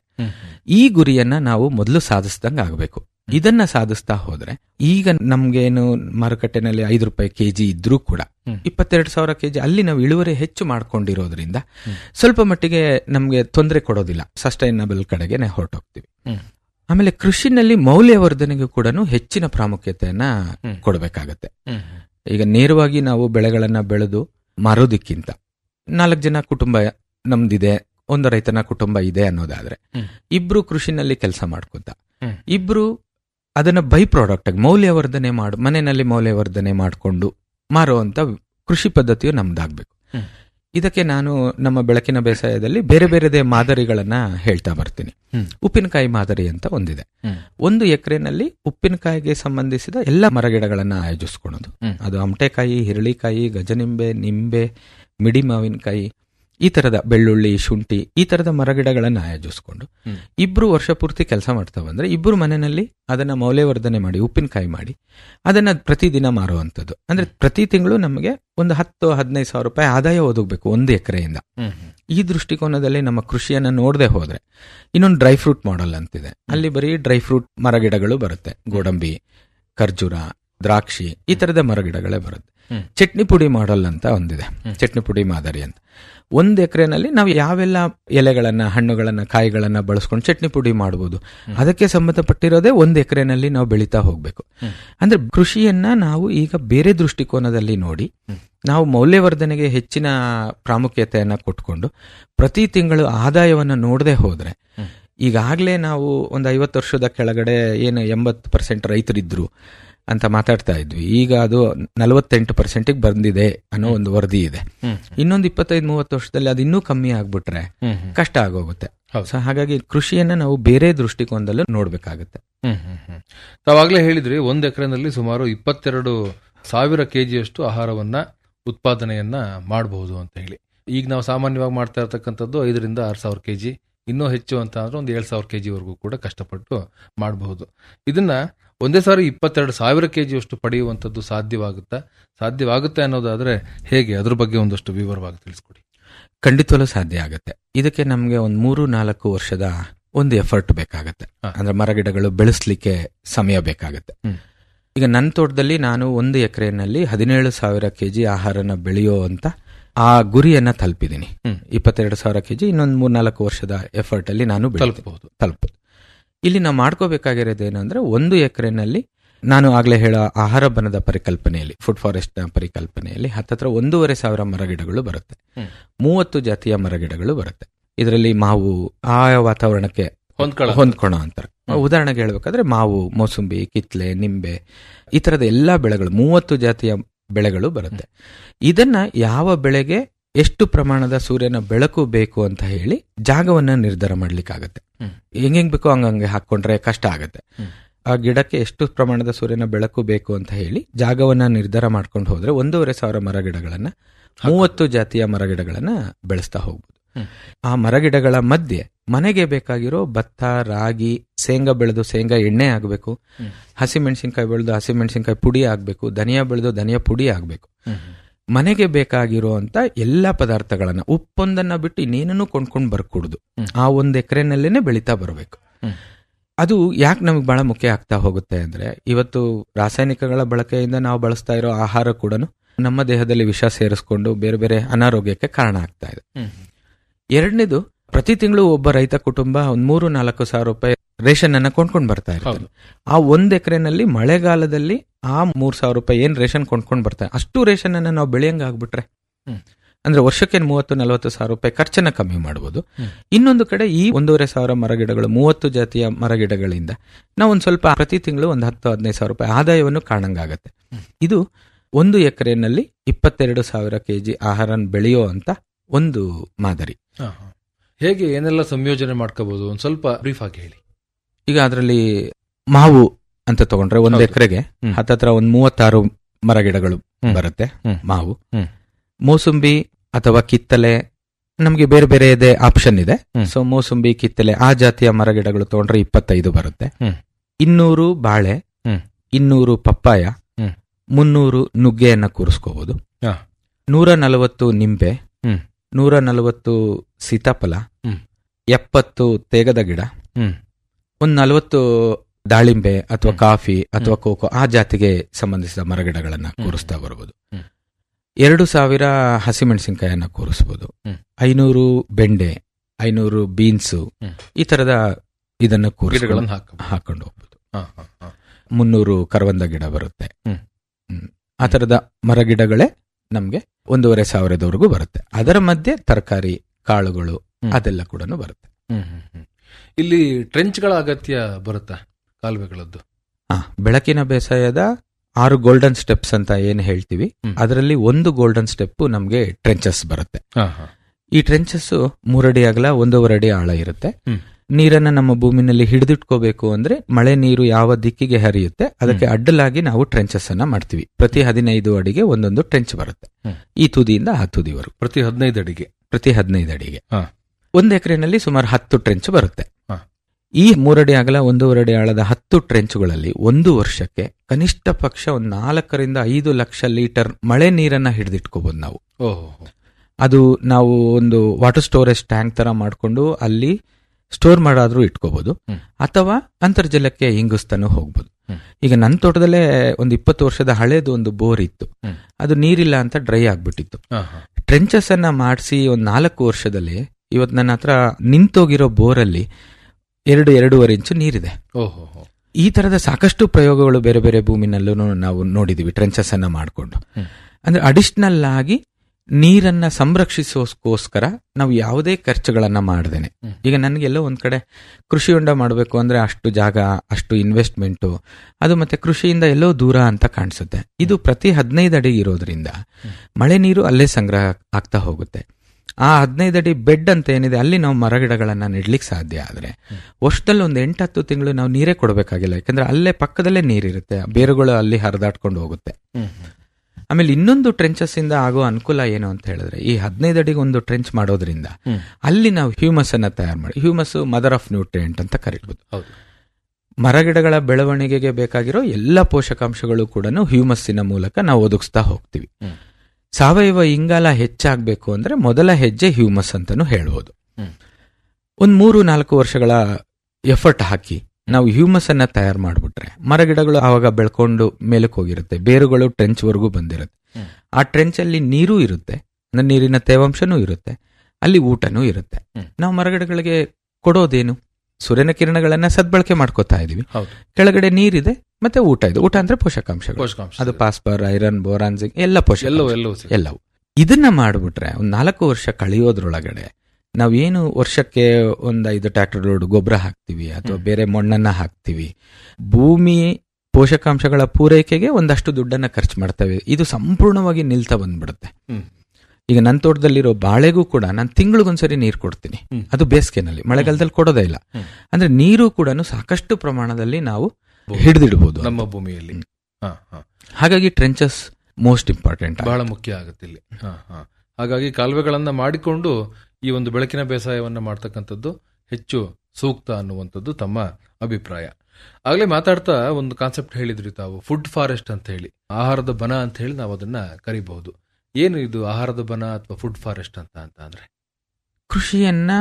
ಈ ಗುರಿಯನ್ನ ನಾವು ಮೊದಲು ಸಾಧಿಸ್ದಂಗ ಆಗ್ಬೇಕು ಇದನ್ನ ಸಾಧಿಸ್ತಾ ಹೋದ್ರೆ ಈಗ ನಮ್ಗೇನು ಮಾರುಕಟ್ಟೆನಲ್ಲಿ ಐದು ರೂಪಾಯಿ ಕೆಜಿ ಇದ್ರೂ ಕೂಡ ಇಪ್ಪತ್ತೆರಡು ಸಾವಿರ ಕೆಜಿ ಅಲ್ಲಿ ನಾವು ಇಳುವರಿ ಹೆಚ್ಚು ಮಾಡ್ಕೊಂಡಿರೋದ್ರಿಂದ ಸ್ವಲ್ಪ ಮಟ್ಟಿಗೆ ನಮ್ಗೆ ತೊಂದರೆ ಕೊಡೋದಿಲ್ಲ ಸಸ್ಟೈನಬಲ್ ಕಡೆಗೆ ಹೊರಟೋಗ್ತೀವಿ ಆಮೇಲೆ ಕೃಷಿನಲ್ಲಿ ಮೌಲ್ಯವರ್ಧನೆಗೂ ಕೂಡ ಹೆಚ್ಚಿನ ಪ್ರಾಮುಖ್ಯತೆಯನ್ನ ಕೊಡಬೇಕಾಗತ್ತೆ ಈಗ ನೇರವಾಗಿ ನಾವು ಬೆಳೆಗಳನ್ನ ಬೆಳೆದು ಮಾರೋದಿಕ್ಕಿಂತ ನಾಲ್ಕು ಜನ ಕುಟುಂಬ ನಮ್ದಿದೆ ಒಂದು ರೈತನ ಕುಟುಂಬ ಇದೆ ಅನ್ನೋದಾದ್ರೆ ಇಬ್ರು ಕೃಷಿನಲ್ಲಿ ಕೆಲಸ ಮಾಡ್ಕೊತ ಇಬ್ರು ಅದನ್ನ ಬೈ ಪ್ರಾಡಕ್ಟ್ ಆಗಿ ಮೌಲ್ಯವರ್ಧನೆ ಮಾಡು ಮನೆಯಲ್ಲಿ ಮೌಲ್ಯವರ್ಧನೆ ಮಾಡಿಕೊಂಡು ಮಾರುವಂತ ಕೃಷಿ ಪದ್ಧತಿಯು ನಮ್ದಾಗ್ಬೇಕು ಇದಕ್ಕೆ ನಾನು ನಮ್ಮ ಬೆಳಕಿನ ಬೇಸಾಯದಲ್ಲಿ ಬೇರೆ ಬೇರೆದೇ ಮಾದರಿಗಳನ್ನ ಹೇಳ್ತಾ ಬರ್ತೀನಿ ಉಪ್ಪಿನಕಾಯಿ ಮಾದರಿ ಅಂತ ಒಂದಿದೆ ಒಂದು ಎಕರೆನಲ್ಲಿ ಉಪ್ಪಿನಕಾಯಿಗೆ ಸಂಬಂಧಿಸಿದ ಎಲ್ಲ ಮರಗಿಡಗಳನ್ನ ಆಯೋಜಿಸ್ಕೊಳೋದು ಅದು ಅಮಟೆಕಾಯಿ ಹಿರಳಿಕಾಯಿ ಗಜನಿಂಬೆ ನಿಂಬೆ ಮಿಡಿ ಮಾವಿನಕಾಯಿ ಈ ತರದ ಬೆಳ್ಳುಳ್ಳಿ ಶುಂಠಿ ಈ ತರದ ಮರಗಿಡಗಳನ್ನ ಆಯೋಜಿಸ್ಕೊಂಡು ಇಬ್ರು ವರ್ಷ ಪೂರ್ತಿ ಕೆಲಸ ಮಾಡ್ತಾ ಬಂದ್ರೆ ಇಬ್ರು ಮನೆಯಲ್ಲಿ ಅದನ್ನ ಮೌಲ್ಯವರ್ಧನೆ ಮಾಡಿ ಉಪ್ಪಿನಕಾಯಿ ಮಾಡಿ ಅದನ್ನ ಪ್ರತಿದಿನ ಮಾರುವಂತದ್ದು ಅಂದ್ರೆ ಪ್ರತಿ ತಿಂಗಳು ನಮಗೆ ಒಂದು ಹತ್ತು ಹದಿನೈದು ಸಾವಿರ ರೂಪಾಯಿ ಆದಾಯ ಒದಗಬೇಕು ಒಂದು ಎಕರೆಯಿಂದ ಈ ದೃಷ್ಟಿಕೋನದಲ್ಲಿ ನಮ್ಮ ಕೃಷಿಯನ್ನ ನೋಡದೆ ಹೋದ್ರೆ ಇನ್ನೊಂದು ಡ್ರೈ ಫ್ರೂಟ್ ಮಾಡೆಲ್ ಅಂತಿದೆ ಅಲ್ಲಿ ಬರೀ ಡ್ರೈ ಫ್ರೂಟ್ ಮರಗಿಡಗಳು ಬರುತ್ತೆ ಗೋಡಂಬಿ ಖರ್ಜೂರ ದ್ರಾಕ್ಷಿ ಈ ತರದ ಮರಗಿಡಗಳೇ ಬರುತ್ತೆ ಚಟ್ನಿ ಪುಡಿ ಮಾಡಲ್ ಅಂತ ಒಂದಿದೆ ಚಟ್ನಿ ಪುಡಿ ಮಾದರಿ ಅಂತ ಒಂದ್ ಎಕರೆನಲ್ಲಿ ನಾವು ಯಾವೆಲ್ಲ ಎಲೆಗಳನ್ನ ಹಣ್ಣುಗಳನ್ನ ಕಾಯಿಗಳನ್ನ ಬಳಸ್ಕೊಂಡು ಚಟ್ನಿ ಪುಡಿ ಮಾಡಬಹುದು ಅದಕ್ಕೆ ಸಂಬಂಧಪಟ್ಟಿರೋದೇ ಒಂದ್ ಎಕರೆನಲ್ಲಿ ನಾವು ಬೆಳೀತಾ ಹೋಗ್ಬೇಕು ಅಂದ್ರೆ ಕೃಷಿಯನ್ನ ನಾವು ಈಗ ಬೇರೆ ದೃಷ್ಟಿಕೋನದಲ್ಲಿ ನೋಡಿ ನಾವು ಮೌಲ್ಯವರ್ಧನೆಗೆ ಹೆಚ್ಚಿನ ಪ್ರಾಮುಖ್ಯತೆಯನ್ನ ಕೊಟ್ಕೊಂಡು ಪ್ರತಿ ತಿಂಗಳು ಆದಾಯವನ್ನ ನೋಡದೆ ಹೋದ್ರೆ ಈಗಾಗಲೇ ನಾವು ಒಂದು ಐವತ್ತು ವರ್ಷದ ಕೆಳಗಡೆ ಏನು ಎಂಬತ್ತು ಪರ್ಸೆಂಟ್ ರೈತರಿದ್ರು ಅಂತ ಮಾತಾಡ್ತಾ ಇದ್ವಿ ಈಗ ಅದು ನಲವತ್ತೆಂಟು ಪರ್ಸೆಂಟಿಗೆ ಬಂದಿದೆ ಅನ್ನೋ ಒಂದು ವರದಿ ಇದೆ ಹ್ಮ್. ಇನ್ನೊಂದು ಇಪ್ಪತ್ತೈದು ಮೂವತ್ತು ವರ್ಷದಲ್ಲಿ ಅದು ಇನ್ನೂ ಕಮ್ಮಿ ಆಗ್ಬಿಟ್ರೆ ಹ್ಮ್, ಹ್ಮ್. ಕಷ್ಟ ಆಗೋಗುತ್ತೆ ಸೊ ಹಾಗಾಗಿ ಕೃಷಿಯನ್ನ ನಾವು ಬೇರೆ ದೃಷ್ಟಿಕೋನದಲ್ಲೂ ನೋಡ್ಬೇಕಾಗುತ್ತೆ ಹ್ಮ್ ಹ್ಮ್ ಹ್ಮ್ ತಾವಾಗ್ಲೇ ಹೇಳಿದ್ರಿ ಒಂದ್ ಎಕರೆನಲ್ಲಿ ಸುಮಾರು ಇಪ್ಪತ್ತೆರಡು ಸಾವಿರ ಕೆಜಿಯಷ್ಟು ಆಹಾರವನ್ನ ಉತ್ಪಾದನೆಯನ್ನ ಮಾಡಬಹುದು ಅಂತ ಹೇಳಿ ಈಗ ನಾವು ಸಾಮಾನ್ಯವಾಗಿ ಮಾಡ್ತಾ ಇರತಕ್ಕಂಥದ್ದು ಐದರಿಂದ ಆರು ಸಾವಿರ ಕೆಜಿ ಇನ್ನೂ ಹೆಚ್ಚು ಅಂತ ಅಂದ್ರೆ ಒಂದು ಏಳು ಸಾವಿರ ಕೆಜಿವರೆಗೂ ಕೂಡ ಕಷ್ಟಪಟ್ಟು ಮಾಡಬಹುದು ಇದನ್ನ ಒಂದೇ ಸಾರಿ ಇಪ್ಪತ್ತೆರಡು ಸಾವಿರ ಕೆಜಿಯಷ್ಟು ಪಡೆಯುವಂಥದ್ದು ಸಾಧ್ಯವಾಗುತ್ತಾ ಸಾಧ್ಯವಾಗುತ್ತೆ ಅನ್ನೋದಾದ್ರೆ ಹೇಗೆ ಅದ್ರ ಬಗ್ಗೆ ಒಂದಷ್ಟು ವಿವರವಾಗಿ ತಿಳಿಸ್ಕೊಡಿ ಖಂಡಿತವಲ್ಲೂ ಸಾಧ್ಯ ಆಗುತ್ತೆ ಇದಕ್ಕೆ ನಮಗೆ ಒಂದು ಮೂರು ನಾಲ್ಕು ವರ್ಷದ ಒಂದು ಎಫರ್ಟ್ ಬೇಕಾಗತ್ತೆ ಅಂದ್ರೆ ಮರಗಿಡಗಳು ಬೆಳೆಸ್ಲಿಕ್ಕೆ ಸಮಯ ಬೇಕಾಗತ್ತೆ ಈಗ ನನ್ನ ತೋಟದಲ್ಲಿ ನಾನು ಒಂದು ಎಕರೆನಲ್ಲಿ ಹದಿನೇಳು ಸಾವಿರ ಕೆಜಿ ಆಹಾರನ ಬೆಳೆಯೋ ಅಂತ ಆ ಗುರಿಯನ್ನ ತಲುಪಿದ್ದೀನಿ ಇಪ್ಪತ್ತೆರಡು ಸಾವಿರ ಕೆಜಿ ಇನ್ನೊಂದು ಮೂರ್ನಾಲ್ಕು ವರ್ಷದ ಎಫರ್ಟ್ ಅಲ್ಲಿ ನಾನು ತಲುಪಬಹುದು. ತಲುಪಬಹುದು ಇಲ್ಲಿ ನಾವು ಮಾಡ್ಕೋಬೇಕಾಗಿರೋದು ಏನು ಅಂದ್ರೆ ಒಂದು ಎಕರೆನಲ್ಲಿ ನಾನು ಆಗ್ಲೇ ಹೇಳೋ ಆಹಾರ ಬನದ ಪರಿಕಲ್ಪನೆಯಲ್ಲಿ ಫುಡ್ ಫಾರೆಸ್ಟ್ ನ ಪರಿಕಲ್ಪನೆಯಲ್ಲಿ ಹತ್ತತ್ರ ಒಂದೂವರೆ ಸಾವಿರ ಮರಗಿಡಗಳು ಬರುತ್ತೆ ಹ್ಮ್. ಮೂವತ್ತು ಜಾತಿಯ ಮರಗಿಡಗಳು ಬರುತ್ತೆ ಇದರಲ್ಲಿ ಮಾವು ಆ ವಾತಾವರಣಕ್ಕೆ ಹೊಂದ್ಕೊಳ್ಳೋ ಹೊಂದ್ಕೊಳ್ಳೋ ಅಂತಾರೆ ಉದಾಹರಣೆಗೆ ಹೇಳ್ಬೇಕಾದ್ರೆ ಮಾವು ಮೋಸಂಬಿ ಕಿತ್ಲೆ ನಿಂಬೆ ಈ ತರದ ಎಲ್ಲಾ ಬೆಳೆಗಳು ಮೂವತ್ತು ಜಾತಿಯ ಬೆಳೆಗಳು ಬರುತ್ತೆ ಇದನ್ನ ಯಾವ ಬೆಳೆಗೆ ಎಷ್ಟು ಪ್ರಮಾಣದ ಸೂರ್ಯನ ಬೆಳಕು ಬೇಕು ಅಂತ ಹೇಳಿ ಜಾಗವನ್ನ ನಿರ್ಧಾರ ಮಾಡ್ಲಿಕ್ಕಾಗತ್ತೆ ಹ್ಮ್. ಹೆಂಗ್ ಬೇಕೋ ಹಂಗಂಗೆ ಹಾಕೊಂಡ್ರೆ ಕಷ್ಟ ಆಗತ್ತೆ ಆ ಗಿಡಕ್ಕೆ ಎಷ್ಟು ಪ್ರಮಾಣದ ಸೂರ್ಯನ ಬೆಳಕು ಬೇಕು ಅಂತ ಹೇಳಿ ಜಾಗವನ್ನ ನಿರ್ಧಾರ ಮಾಡ್ಕೊಂಡು ಹೋದ್ರೆ ಒಂದೂವರೆ ಸಾವಿರ ಮರಗಿಡಗಳನ್ನ ಮೂವತ್ತು ಜಾತಿಯ ಮರಗಿಡಗಳನ್ನ ಬೆಳೆಸ್ತಾ ಹೋಗ್ಬೋದು ಹ್ಮ್. ಆ ಮರಗಿಡಗಳ ಮಧ್ಯೆ ಮನೆಗೆ ಬೇಕಾಗಿರೋ ಭತ್ತ ರಾಗಿ ಶೇಂಗಾ ಬೆಳೆದು ಶೇಂಗಾ ಎಣ್ಣೆ ಆಗಬೇಕು ಹ್ಮ್. ಹಸಿ ಮೆಣಸಿನ್ಕಾಯಿ ಬೆಳೆದು ಹಸಿ ಮೆಣಸಿನ್ಕಾಯಿ ಪುಡಿ ಆಗಬೇಕು ಧನಿಯಾ ಬೆಳೆದು ಧನಿಯಾ ಪುಡಿ ಆಗಬೇಕು ಹ್ಮ್. ಮನೆಗೆ ಬೇಕಾಗಿರುವಂತ ಎಲ್ಲಾ ಪದಾರ್ಥಗಳನ್ನ ಉಪ್ಪೊಂದನ್ನ ಬಿಟ್ಟು ಇನ್ನೇನನ್ನು ಕೊಂಡ್ಕೊಂಡು ಬರ್ಕೂಡುದು ಆ ಒಂದ್ ಎಕರೆನಲ್ಲೇನೆ ಬೆಳೀತಾ ಬರಬೇಕು ಹ್ಮ್. ಅದು ಯಾಕೆ ನಮಗೆ ಬಹಳ ಮುಖ್ಯ ಆಗ್ತಾ ಹೋಗುತ್ತೆ ಅಂದ್ರೆ ಇವತ್ತು ರಾಸಾಯನಿಕಗಳ ಬಳಕೆಯಿಂದ ನಾವು ಬಳಸ್ತಾ ಇರೋ ಆಹಾರ ಕೂಡ ನಮ್ಮ ದೇಹದಲ್ಲಿ ವಿಷ ಸೇರಿಸ್ಕೊಂಡು ಬೇರೆ ಬೇರೆ ಅನಾರೋಗ್ಯಕ್ಕೆ ಕಾರಣ ಆಗ್ತಾ ಇದೆ ಹ್ಮ್. ಎರಡನೇದು ಪ್ರತಿ ತಿಂಗಳು ಒಬ್ಬ ರೈತ ಕುಟುಂಬ ಒಂದ್ ಮೂರು ನಾಲ್ಕು ಸಾವಿರ ರೂಪಾಯಿ ರೇಷನ್ ಅನ್ನ ಕೊಂಡ್ಕೊಂಡು ಬರ್ತಾ ಇರ್ತಾನೆ ಆ ಒಂದ್ ಎಕರೆನಲ್ಲಿ ಮಳೆಗಾಲದಲ್ಲಿ ಆ ಮೂರ್ ಸಾವಿರ ರೂಪಾಯಿ ಏನ್ ರೇಷನ್ ಕೊಂಡ್ಕೊಂಡು ಬರ್ತಾರೆ ಅಷ್ಟು ರೇಷನ್ ಅನ್ನ ನಾವು ಬೆಳೆಯಂಗ ಆಗ್ಬಿಟ್ರೆ ಹ್ಮ್. ಅಂದ್ರೆ ವರ್ಷಕ್ಕೆ ಮೂವತ್ತು ನಲವತ್ತು ಸಾವಿರ ರೂಪಾಯಿ ಖರ್ಚನ್ನ ಕಮ್ಮಿ ಮಾಡಬಹುದು ಹ್ಮ್. ಇನ್ನೊಂದು ಕಡೆ ಈ ಒಂದೂವರೆ ಸಾವಿರ ಮರಗಿಡಗಳು ಮೂವತ್ತು ಜಾತಿಯ ಮರಗಿಡಗಳಿಂದ ನಾವು ಒಂದ್ ಸ್ವಲ್ಪ ಪ್ರತಿ ತಿಂಗಳು ಒಂದು ಹತ್ತು ಹದಿನೈದು ಸಾವಿರ ರೂಪಾಯಿ ಆದಾಯವನ್ನು ಕಾಣಂಗಾಗತ್ತೆ ಇದು ಒಂದು ಎಕರೆನಲ್ಲಿ ಇಪ್ಪತ್ತೆರಡು ಸಾವಿರ ಕೆಜಿ ಆಹಾರ ಬೆಳೆಯೋ ಅಂತ ಒಂದು ಮಾದರಿ ಹಾ, ಹಾ. ಹೇಗೆ ಏನೆಲ್ಲ ಸಂಯೋಜನೆ ಮಾಡ್ಕೋಬಹುದು ಒಂದ್ ಸ್ವಲ್ಪ ಬ್ರೀಫ್ ಆಗಿ ಹೇಳಿ ಈಗ ಅದರಲ್ಲಿ ಮಾವು ಅಂತ ತಗೊಂಡ್ರೆ ಒಂದ್ ಹೌದು. ಎಕರೆಗೆ ಹ್ಮ್. ಹತ್ತತ್ರ ಒಂದ್ ಮೂವತ್ತಾರು ಮರಗಿಡಗಳು ಹ್ಮ್. ಬರುತ್ತೆ ಹ್ಮ್. ಮಾವು ಹ್ಮ್. ಮೋಸಂಬಿ ಅಥವಾ ಕಿತ್ತಲೆ ನಮಗೆ ಬೇರೆ ಬೇರೆ ಇದೆ ಆಪ್ಷನ್ ಇದೆ ಹ್ಮ್. ಸೊ ಮೋಸಂಬಿ ಕಿತ್ತಲೆ ಆ ಜಾತಿಯ ಮರಗಿಡಗಳು ತಗೊಂಡ್ರೆ ಇಪ್ಪತ್ತೈದು ಬರುತ್ತೆ ಹ್ಮ್. ಇನ್ನೂರು ಬಾಳೆ ಹ್ಮ್. ಇನ್ನೂರು ಪಪ್ಪಾಯ ಹ್ಮ್. ಮುನ್ನೂರು ನುಗ್ಗೆಯನ್ನ ಕೂರಿಸ್ಕೋಬಹುದು ಹಾ. ನೂರ ನಲವತ್ತು ನಿಂಬೆ ಹ್ಮ್. ನೂರ ನಲವತ್ತು ಸೀತಾಫಲ ಹ್ಮ್. ಎಪ್ಪತ್ತು ತೇಗದ ಗಿಡ ಹ್ಮ್. ಒಂದ್ ನಲವತ್ತು ದಾಳಿಂಬೆ ಅಥವಾ ಕಾಫಿ ಅಥವಾ ಕೋಕೋ ಆ ಜಾತಿಗೆ ಸಂಬಂಧಿಸಿದ ಮರಗಿಡಗಳನ್ನ ಕೂರಿಸ್ತಾ ಬರಬಹುದು ಹ್ಮ್. ಎರಡು ಸಾವಿರ ಹಸಿಮೆಣಸಿನಕಾಯನ್ನ ಕೂರಿಸಬಹುದು ಹ್ಮ್. ಐನೂರು ಬೆಂಡೆ ಐನೂರು ಬೀನ್ಸು ಹ್ಮ್. ಈ ತರದ ಇದನ್ನ ಗಿಡಗಳನ್ನ ಕೂರಿಸ್ಕೊಂಡು ಹಾಕಬಹುದು. ಹಾಕೊಂಡು ಹೋಗ್ಬೋದು ಹಾ, ಹಾ, ಹಾ. ಮುನ್ನೂರು ಕರವಂದ ಗಿಡ ಬರುತ್ತೆ ಹ್ಮ್. ಹ್ಮ್. ಆ ತರದ ಮರಗಿಡಗಳೇ ನಮ್ಗೆ ಒಂದೂವರೆ ಸಾವಿರದವರೆಗೂ ಬರುತ್ತೆ ಅದರ ಮಧ್ಯೆ ತರಕಾರಿ ಕಾಳುಗಳು ಹ್ಮ್. ಅದೆಲ್ಲ ಕೂಡ ಬರುತ್ತೆ ಹ್ಮ್, ಹ್ಮ್, ಹ್ಮ್. ಇಲ್ಲಿ ಟ್ರೆಂಚ್ಗಳ ಅಗತ್ಯ ಬರುತ್ತಾ ಕಾಲುವೆಗಳದ್ದು ಆ, ಬೆಳಕಿನ ಬೇಸಾಯದ ಆರು ಗೋಲ್ಡನ್ ಸ್ಟೆಪ್ಸ್ ಅಂತ ಏನ್ ಹೇಳ್ತೀವಿ ಹ್ಮ್. ಅದರಲ್ಲಿ ಒಂದು ಗೋಲ್ಡನ್ ಸ್ಟೆಪ್ ನಮ್ಗೆ ಟ್ರೆಂಚಸ್ ಬರುತ್ತೆ ಹಾ, ಹಾ. ಈ ಟ್ರೆಂಚಸ್ ಮೂರಡಿ ಅಗಲ ಒಂದೂವರೆ ಅಡಿ ಆಳ ಇರುತ್ತೆ ಹ್ಮ್. ನೀರನ್ನ ನಮ್ಮ ಭೂಮಿನಲ್ಲಿ ಹಿಡಿದಿಟ್ಕೋಬೇಕು ಅಂದ್ರೆ ಮಳೆ ನೀರು ಯಾವ ದಿಕ್ಕಿಗೆ ಹರಿಯುತ್ತೆ ಅದಕ್ಕೆ ಅಡ್ಡಲಾಗಿ ನಾವು ಟ್ರೆಂಚಸ್ ಅನ್ನ ಮಾಡ್ತೀವಿ ಪ್ರತಿ ಹದಿನೈದು ಅಡಿಗೆ ಒಂದೊಂದು ಟ್ರೆಂಚ್ ಬರುತ್ತೆ ಹ್ಮ್. ಈ ತುದಿಯಿಂದ ಆ ತುದಿವರೆಗೂ ಪ್ರತಿ ಹದಿನೈದು ಅಡಿಗೆ ಪ್ರತಿ ಹದಿನೈದು ಅಡಿಗೆ ಹಾ. ಒಂದು ಎಕರೆನಲ್ಲಿ ಸುಮಾರು ಹತ್ತು ಟ್ರೆಂಚ್ ಬರುತ್ತೆ ಹಾ. ಈ ಮೂರಡಿ ಅಗಲ ಒಂದೂವರೆ ಅಡಿ ಆಳದ ಹತ್ತು ಟ್ರೆಂಚ್ಗಳಲ್ಲಿ ಒಂದು ವರ್ಷಕ್ಕೆ ಕನಿಷ್ಠ ಪಕ್ಷ ಒಂದು ನಾಲ್ಕರಿಂದ ಐದು ಲಕ್ಷ ಲೀಟರ್ ಮಳೆ ನೀರನ್ನ ಹಿಡಿದಿಟ್ಕೋಬಹುದು ನಾವು ಓಹೋ ಅದು ನಾವು ಒಂದು ವಾಟರ್ ಸ್ಟೋರೇಜ್ ಟ್ಯಾಂಕ್ ತರ ಮಾಡ್ಕೊಂಡು ಅಲ್ಲಿ ಸ್ಟೋರ್ ಮಾಡಾದ್ರೂ ಇಟ್ಕೋಬಹುದು ಹ್ಮ್. ಅಥವಾ ಅಂತರ್ಜಲಕ್ಕೆ ಇಂಗಿಸ್ತಾನು ಹೋಗ್ಬೋದು ಹ್ಮ್. ಈಗ ನನ್ನ ತೋಟದಲ್ಲೇ ಒಂದು ಇಪ್ಪತ್ತು ವರ್ಷದ ಹಳೇದು ಒಂದು ಬೋರ್ ಇತ್ತು ಹ್ಮ್. ಅದು ನೀರಿಲ್ಲ ಅಂತ ಡ್ರೈ ಆಗ್ಬಿಟ್ಟಿತ್ತು ಹಾ, ಹಾ. ಟ್ರೆಂಚಸ್ ಅನ್ನ ಮಾಡಿಸಿ ಒಂದು ನಾಲ್ಕು ವರ್ಷದಲ್ಲಿ ಇವತ್ತು ನನ್ನ ಹತ್ರ ನಿಂತೋಗಿರೋ ಬೋರಲ್ಲಿ ಎರಡು ಎರಡೂವರೆ ಇಂಚು ನೀರಿದೆ ಓಹೋ ಹೋ. ಈ ತರದ ಸಾಕಷ್ಟು ಪ್ರಯೋಗಗಳು ಬೇರೆ ಬೇರೆ ಭೂಮಿನಲ್ಲೂ ನಾವು ನೋಡಿದೀವಿ ಟ್ರೆಂಚಸ್ ಅನ್ನ ಮಾಡಿಕೊಂಡು ಹ್ಮ್. ಅಂದ್ರೆ ಅಡಿಷನಲ್ ಆಗಿ ನೀರನ್ನ ಸಂರಕ್ಷಿಸೋಸ್ಕೋಸ್ಕರ ನಾವು ಯಾವುದೇ ಖರ್ಚುಗಳನ್ನ ಮಾಡ್ದೇನೆ ಈಗ ನನಗೆಲ್ಲೋ ಒಂದ್ ಕಡೆ ಕೃಷಿ ಹೊಂಡ ಮಾಡಬೇಕು ಅಂದ್ರೆ ಅಷ್ಟು ಜಾಗ ಅಷ್ಟು ಇನ್ವೆಸ್ಟ್ಮೆಂಟು ಅದು ಮತ್ತೆ ಕೃಷಿಯಿಂದ ಎಲ್ಲೋ ದೂರ ಅಂತ ಕಾಣಿಸುತ್ತೆ ಇದು ಪ್ರತಿ ಹದಿನೈದು ಅಡಿ ಇರೋದ್ರಿಂದ ಮಳೆ ನೀರು ಅಲ್ಲೇ ಸಂಗ್ರಹ ಆಗ್ತಾ ಹೋಗುತ್ತೆ ಆ ಹದಿನೈದು ಅಡಿ ಬೆಡ್ ಅಂತ ಏನಿದೆ ಅಲ್ಲಿ ನಾವು ಮರಗಿಡಗಳನ್ನ ನೆಡ್ಲಿಕ್ಕೆ ಸಾಧ್ಯ ಆದ್ರೆ ವರ್ಷದಲ್ಲಿ ಒಂದು ಎಂಟತ್ತು ತಿಂಗಳು ನಾವು ನೀರೇ ಕೊಡಬೇಕಾಗಿಲ್ಲ ಯಾಕಂದ್ರೆ ಅಲ್ಲೇ ಪಕ್ಕದಲ್ಲೇ ನೀರಿರುತ್ತೆ ಬೇರುಗಳು ಅಲ್ಲಿ ಹರಿದಾಡ್ಕೊಂಡು ಹೋಗುತ್ತೆ ಆಮೇಲೆ ಇನ್ನೊಂದು ಟ್ರೆಂಚಸ್ ಇಂದ ಆಗೋ ಅನುಕೂಲ ಏನು ಅಂತ ಹೇಳಿದ್ರೆ ಈ ಹದಿನೈದು ಅಡಿಗೆ ಒಂದು ಟ್ರೆಂಚ್ ಮಾಡೋದ್ರಿಂದ ಅಲ್ಲಿ ನಾವು ಹ್ಯೂಮಸ್ ಅನ್ನ ತಯಾರು ಮಾಡಿ ಹ್ಯೂಮಸ್ ಮದರ್ ಆಫ್ ನ್ಯೂಟ್ರಿಯೆಂಟ್ ಅಂತ ಕರೀಬಹುದು ಮರಗಿಡಗಳ ಬೆಳವಣಿಗೆಗೆ ಬೇಕಾಗಿರೋ ಎಲ್ಲ ಪೋಷಕಾಂಶಗಳು ಕೂಡ ಹ್ಯೂಮಸ್ಸಿನ ಮೂಲಕ ನಾವು ಒದಗಿಸ್ತಾ ಹೋಗ್ತೀವಿ ಸಾವಯವ ಇಂಗಾಲ ಹೆಚ್ಚಾಗಬೇಕು ಅಂದ್ರೆ ಮೊದಲ ಹೆಜ್ಜೆ ಹ್ಯೂಮಸ್ ಅಂತಾನು ಹೇಳ್ಬೋದು ಒಂದ್ ಮೂರು ನಾಲ್ಕು ವರ್ಷಗಳ ಎಫರ್ಟ್ ಹಾಕಿ ನಾವು ಹ್ಯೂಮಸ್ ಅನ್ನ ತಯಾರು ಮಾಡಿಬಿಟ್ರೆ ಮರಗಿಡಗಳು ಆವಾಗ ಬೆಳ್ಕೊಂಡು ಮೇಲಕ್ಕೆ ಹೋಗಿರುತ್ತೆ ಬೇರುಗಳು ಟ್ರೆಂಚ್ ವರೆಗೂ ಬಂದಿರುತ್ತೆ ಆ ಟ್ರೆಂಚ್ ಅಲ್ಲಿ ನೀರು ಇರುತ್ತೆ ಅಂದ್ರೆ ನೀರಿನ ತೇವಾಂಶನೂ ಇರುತ್ತೆ ಅಲ್ಲಿ ಊಟನೂ ಇರುತ್ತೆ ನಾವು ಮರಗಿಡಗಳಿಗೆ ಕೊಡೋದೇನು ಸೂರ್ಯನ ಕಿರಣಗಳನ್ನ ಸದ್ಬಳಕೆ ಮಾಡ್ಕೋತಾ ಇದೀವಿ ಕೆಳಗಡೆ ನೀರಿದೆ ಮತ್ತೆ ಊಟ ಇದೆ ಊಟ ಅಂದ್ರೆ ಪೋಷಕಾಂಶಗಳು ಪೋಷಕಾಂಶ ಅದು ಪಾಸ್ಪರ್ ಐರನ್ ಬೋರಾನ್ಸ್ ಎಲ್ಲ ಪೋಷಕ ಎಲ್ಲವೂ- ಎಲ್ಲವೂ ಸಿಗುತ್ತೆ. ಎಲ್ಲವೂ ಇದನ್ನ ಮಾಡ್ಬಿಟ್ರೆ ಒಂದ್ ನಾಲ್ಕು ವರ್ಷ ಕಳೆಯೋದ್ರೊಳಗಡೆ ನಾವೇನು ವರ್ಷಕ್ಕೆ ಒಂದ್ ಐದು ಟ್ರ್ಯಾಕ್ಟರ್ ಲೋಡ್ ಗೊಬ್ಬರ ಹಾಕ್ತಿವಿ ಅಥವಾ ಬೇರೆ ಮಣ್ಣನ್ನ ಹಾಕ್ತಿವಿ ಭೂಮಿ ಪೋಷಕಾಂಶಗಳ ಪೂರೈಕೆಗೆ ಒಂದಷ್ಟು ದುಡ್ಡನ್ನ ಖರ್ಚು ಮಾಡ್ತೇವೆ ಇದು ಸಂಪೂರ್ಣವಾಗಿ ನಿಲ್ತಾ ಬಂದ್ಬಿಡುತ್ತೆ ಹ್ಮ್. ಈಗ ನನ್ನ ತೋಟದಲ್ಲಿರೋ ಬಾಳೆಗೂ ಕೂಡ ನಾನು ತಿಂಗಳಿಗೊಂದ್ಸರಿ ನೀರು ಕೊಡ್ತೀನಿ ಅದು ಬೇಸಿಗೆನಲ್ಲಿ ಮಳೆಗಾಲದಲ್ಲಿ ಕೊಡೋದೇ ಇಲ್ಲ ಅಂದ್ರೆ ನೀರು ಕೂಡ ಸಾಕಷ್ಟು ಪ್ರಮಾಣದಲ್ಲಿ ನಾವು ಹಿಡಿದಿಡ್ಬೋದು ನಮ್ಮ ಭೂಮಿಯಲ್ಲಿ ಹಾ, ಹಾ. ಹಾಗಾಗಿ ಟ್ರೆಂಚಸ್ ಮೋಸ್ಟ್ ಇಂಪಾರ್ಟೆಂಟ್ ಬಹಳ ಮುಖ್ಯ ಆಗುತ್ತೆ ಇಲ್ಲಿ ಹಾ, ಹಾ. ಹಾಗಾಗಿ ಕಾಲುವೆಗಳನ್ನ ಮಾಡಿಕೊಂಡು ಈ ಒಂದು ಬೆಳಕಿನ ಬೇಸಾಯವನ್ನ ಮಾಡ್ತಕ್ಕಂಥದ್ದು ಹೆಚ್ಚು ಸೂಕ್ತ ಅನ್ನುವಂಥದ್ದು ತಮ್ಮ ಅಭಿಪ್ರಾಯ ಆಗ್ಲೇ ಮಾತಾಡ್ತಾ ಒಂದು ಕಾನ್ಸೆಪ್ಟ್ ಹೇಳಿದ್ರಿ ತಾವು ಫುಡ್ ಫಾರೆಸ್ಟ್ ಅಂತ ಹೇಳಿ ಆಹಾರದ ಬನ ಅಂತ ಹೇಳಿ ನಾವು ಅದನ್ನ ಕರಿಬಹುದು ಏನು ಇದು ಆಹಾರದ ಬನ ಅಥವಾ ಫುಡ್ ಫಾರೆಸ್ಟ್ ಅಂತ ಅಂತ ಅಂದ್ರೆ ಕೃಷಿಯನ್ನ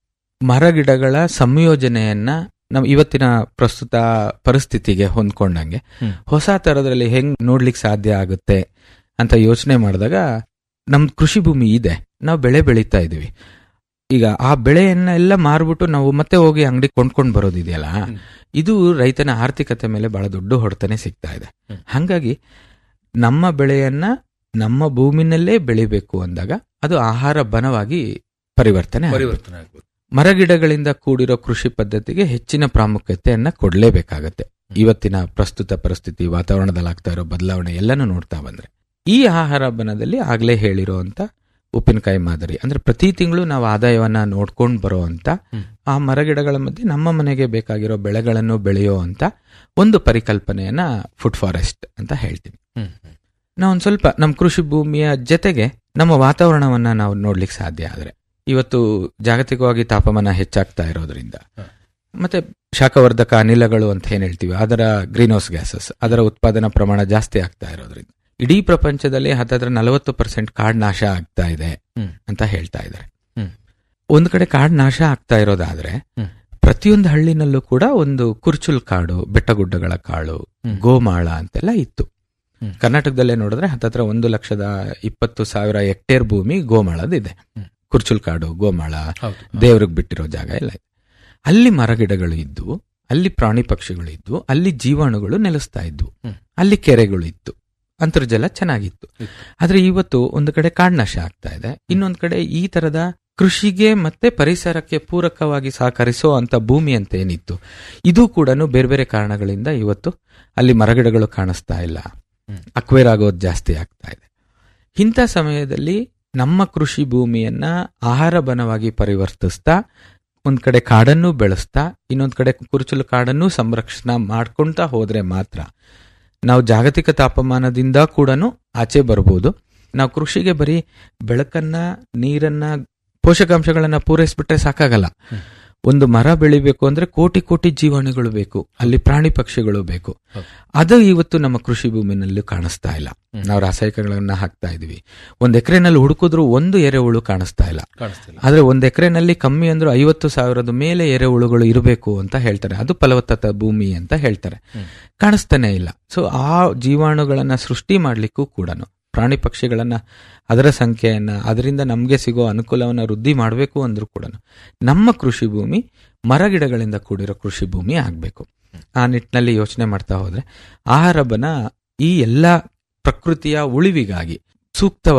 ಮರಗಿಡಗಳ ಸಂಯೋಜನೆಯನ್ನ ನಾವು ಇವತ್ತಿನ ಪ್ರಸ್ತುತ ಪರಿಸ್ಥಿತಿಗೆ ಹೊಂದ್ಕೊಂಡಂಗೆ ಹೊಸ ತರದಲ್ಲಿ ಹೆಂಗ್ ನೋಡ್ಲಿಕ್ಕೆ ಸಾಧ್ಯ ಆಗುತ್ತೆ ಅಂತ ಯೋಚನೆ ಮಾಡಿದಾಗ ನಮ್ ಕೃಷಿ ಭೂಮಿ ಇದೆ ನಾವು ಬೆಳೆ ಬೆಳೀತಾ ಇದೀವಿ ಈಗ ಆ ಬೆಳೆಯನ್ನ ಎಲ್ಲ ಮಾರ್ಬಿಟ್ಟು ನಾವು ಮತ್ತೆ ಹೋಗಿ ಅಂಗಡಿ ಕೊಂಡ್ಕೊಂಡು ಬರೋದಿದೆಯಲ್ಲ ಇದು ರೈತನ ಆರ್ಥಿಕತೆ ಮೇಲೆ ಬಹಳ ದೊಡ್ಡ ಹೊಡೆತನೆ ಸಿಗ್ತಾ ಇದೆ ಹಂಗಾಗಿ ನಮ್ಮ ಬೆಳೆಯನ್ನ ನಮ್ಮ ಭೂಮಿನಲ್ಲೇ ಬೆಳಿಬೇಕು ಅಂದಾಗ ಅದು ಆಹಾರ ಬನವಾಗಿ ಪರಿವರ್ತನೆ ಆಗ್ಬೇಕು. ಪರಿವರ್ತನೆ ಆಗ್ಬೋದು ಮರಗಿಡಗಳಿಂದ ಕೂಡಿರೋ ಕೃಷಿ ಪದ್ಧತಿಗೆ ಹೆಚ್ಚಿನ ಪ್ರಾಮುಖ್ಯತೆಯನ್ನ ಕೊಡಲೇಬೇಕಾಗತ್ತೆ ಇವತ್ತಿನ ಪ್ರಸ್ತುತ ಪರಿಸ್ಥಿತಿ ವಾತಾವರಣದಲ್ಲಿ ಆಗ್ತಾ ಇರೋ ಬದಲಾವಣೆ ಎಲ್ಲನೂ ನೋಡ್ತಾ ಬಂದ್ರೆ ಈ ಆಹಾರ ಬನದಲ್ಲಿ ಆಗ್ಲೇ ಹೇಳಿರೋಂತ ಉಪ್ಪಿನಕಾಯಿ ಮಾದರಿ ಅಂದ್ರೆ ಪ್ರತಿ ತಿಂಗಳು ನಾವು ಆದಾಯವನ್ನ ನೋಡ್ಕೊಂಡು ಬರೋ ಅಂತ ಆ ಮರಗಿಡಗಳ ಮಧ್ಯೆ ನಮ್ಮ ಮನೆಗೆ ಬೇಕಾಗಿರೋ ಬೆಳೆಗಳನ್ನು ಬೆಳೆಯೋ ಅಂತ ಒಂದು ಪರಿಕಲ್ಪನೆಯನ್ನ ಫುಡ್ ಫಾರೆಸ್ಟ್ ಅಂತ ಹೇಳ್ತೀನಿ ಹ್ಮ್. ನಾವು ಒಂದ್ ಸ್ವಲ್ಪ ನಮ್ಮ ಕೃಷಿ ಭೂಮಿಯ ಜೊತೆಗೆ ನಮ್ಮ ವಾತಾವರಣವನ್ನ ನಾವು ನೋಡ್ಲಿಕ್ಕೆ ಸಾಧ್ಯ ಆದ್ರೆ ಇವತ್ತು ಜಾಗತಿಕವಾಗಿ ತಾಪಮಾನ ಹೆಚ್ಚಾಗ್ತಾ ಇರೋದ್ರಿಂದ ಮತ್ತೆ ಶಾಖವರ್ಧಕ ಅನಿಲಗಳು ಅಂತ ಏನ್ ಹೇಳ್ತೀವಿ ಅದರ ಗ್ರೀನ್ ಹೌಸ್ ಗ್ಯಾಸಸ್ ಅದರ ಉತ್ಪಾದನಾ ಪ್ರಮಾಣ ಜಾಸ್ತಿ ಆಗ್ತಾ ಇರೋದ್ರಿಂದ ಇಡೀ ಪ್ರಪಂಚದಲ್ಲಿ ಹತ್ತತ್ರ ನಲವತ್ತು ಪರ್ಸೆಂಟ್ ಕಾಡ್ ನಾಶ ಆಗ್ತಾ ಇದೆ ಹ್ಮ್. ಅಂತ ಹೇಳ್ತಾ ಇದ್ದಾರೆ ಹ್ಮ್. ಒಂದ್ ಕಡೆ ಕಾಡ್ ನಾಶ ಆಗ್ತಾ ಇರೋದಾದ್ರೆ ಹ್ಮ್. ಪ್ರತಿಯೊಂದು ಹಳ್ಳಿನಲ್ಲೂ ಕೂಡ ಒಂದು ಕುರ್ಚುಲ್ ಕಾಡು ಬೆಟ್ಟಗುಡ್ಡಗಳ ಕಾಡು ಗೋಮಾಳ ಅಂತೆಲ್ಲ ಇತ್ತು ಹ್ಮ್. ಕರ್ನಾಟಕದಲ್ಲೇ ನೋಡಿದ್ರೆ ಹತ್ತತ್ರ ಒಂದು ಲಕ್ಷದ ಇಪ್ಪತ್ತು ಸಾವಿರ ಹೆಕ್ಟೇರ್ ಭೂಮಿ ಗೋಮಾಳದಿದೆ ಕುರ್ಚುಲ್ ಕಾಡು ಗೋಮಾಳ ಹೌದು. ದೇವ್ರಿಗೆ ಬಿಟ್ಟಿರೋ ಜಾಗ ಎಲ್ಲ ಇದೆ ಅಲ್ಲಿ ಮರಗಿಡಗಳು ಇದ್ವು ಅಲ್ಲಿ ಪ್ರಾಣಿ ಪಕ್ಷಿಗಳು ಇದ್ವು ಅಲ್ಲಿ ಜೀವಾಣುಗಳು ನೆಲೆಸ್ತಾ ಇದ್ವು ಅಲ್ಲಿ ಕೆರೆಗಳು ಇತ್ತು ಅಂತರ್ಜಲ ಚೆನ್ನಾಗಿತ್ತು ಆದ್ರೆ ಇವತ್ತು ಒಂದು ಕಡೆ ಕಾಡ್ನಾಶ ಆಗ್ತಾ ಇದೆ ಇನ್ನೊಂದು ಕಡೆ ಈ ತರದ ಕೃಷಿಗೆ ಮತ್ತೆ ಪರಿಸರಕ್ಕೆ ಪೂರಕವಾಗಿ ಸಹಕರಿಸೋ ಅಂತ ಭೂಮಿ ಅಂತ ಏನಿತ್ತು ಇದು ಕೂಡ ಬೇರೆ ಬೇರೆ ಕಾರಣಗಳಿಂದ ಇವತ್ತು ಅಲ್ಲಿ ಮರಗಿಡಗಳು ಕಾಣಿಸ್ತಾ ಇಲ್ಲ ಅಕ್ವೇರ್ ಆಗೋದು ಜಾಸ್ತಿ ಆಗ್ತಾ ಇದೆ ಇಂಥ ಸಮಯದಲ್ಲಿ ನಮ್ಮ ಕೃಷಿ ಭೂಮಿಯನ್ನ ಆಹಾರ ಬನವಾಗಿ ಪರಿವರ್ತಿಸ್ತಾ ಒಂದ್ ಕಡೆ ಕಾಡನ್ನು ಬೆಳೆಸ್ತಾ ಇನ್ನೊಂದ್ ಕಡೆ ಕುರುಚಲು ಕಾಡನ್ನು ಸಂರಕ್ಷಣಾ ಮಾಡ್ಕೊಂತ ಹೋದ್ರೆ ಮಾತ್ರ ನಾವು ಜಾಗತಿಕ ತಾಪಮಾನದಿಂದ ಕೂಡ ಆಚೆ ಬರ್ಬೋದು ನಾವು ಕೃಷಿಗೆ ಬರೀ ಬೆಳಕನ್ನ ನೀರನ್ನ ಪೋಷಕಾಂಶಗಳನ್ನ ಪೂರೈಸ್ಬಿಟ್ರೆ ಸಾಕಾಗಲ್ಲ ಒಂದು ಮರ ಬೆಳಿಬೇಕು ಅಂದ್ರೆ ಕೋಟಿ ಕೋಟಿ ಜೀವಾಣುಗಳು ಬೇಕು ಅಲ್ಲಿ ಪ್ರಾಣಿ ಪಕ್ಷಿಗಳು ಬೇಕು ಅದು ಇವತ್ತು ನಮ್ಮ ಕೃಷಿ ಭೂಮಿನಲ್ಲಿ ಕಾಣಿಸ್ತಾ ಇಲ್ಲ ನಾವು ರಾಸಾಯನಿಕಗಳನ್ನ ಹಾಕ್ತಾ ಇದೀವಿ ಒಂದ್ ಎಕರೆನಲ್ಲಿ ಹುಡುಕಿದ್ರು ಒಂದು ಎರೆಹುಳು ಕಾಣಿಸ್ತಾ ಇಲ್ಲ ಕಾಣಿಸ್ತಿಲ್ಲ ಆದ್ರೆ ಒಂದ್ ಎಕರೆನಲ್ಲಿ ಕಮ್ಮಿ ಅಂದ್ರೂ ಐವತ್ತು ಸಾವಿರದ ಮೇಲೆ ಎರೆಹುಳುಗಳು ಇರಬೇಕು ಅಂತ ಹೇಳ್ತಾರೆ ಅದು ಫಲವತ್ತತ ಭೂಮಿ ಅಂತ ಹೇಳ್ತಾರೆ ಕಾಣಿಸ್ತಾನೆ ಇಲ್ಲ ಸೊ ಆ ಜೀವಾಣುಗಳನ್ನ ಸೃಷ್ಟಿ ಮಾಡ್ಲಿಕ್ಕೂ ಕೂಡ ಪ್ರಾಣಿ ಪಕ್ಷಿಗಳನ್ನ ಅದರ ಸಂಖ್ಯೆಯನ್ನ ಅದರಿಂದ ನಮಗೆ ಸಿಗೋ ಅನುಕೂಲವನ್ನ ವೃದ್ಧಿ ಮಾಡಬೇಕು ಅಂದ್ರೂ ಕೂಡ ನಮ್ಮ ಕೃಷಿ ಭೂಮಿ ಮರಗಿಡಗಳಿಂದ ಕೂಡಿರೋ ಕೃಷಿ ಭೂಮಿ ಆಗ್ಬೇಕು ಆ ನಿಟ್ಟಿನಲ್ಲಿ ಯೋಚನೆ ಮಾಡ್ತಾ ಹೋದ್ರೆ ಆಹಾರ ಬನ ಈ ಎಲ್ಲ ಪ್ರಕೃತಿಯ ಉಳಿವಿಗಾಗಿ ಸೂಕ್ತವಾದ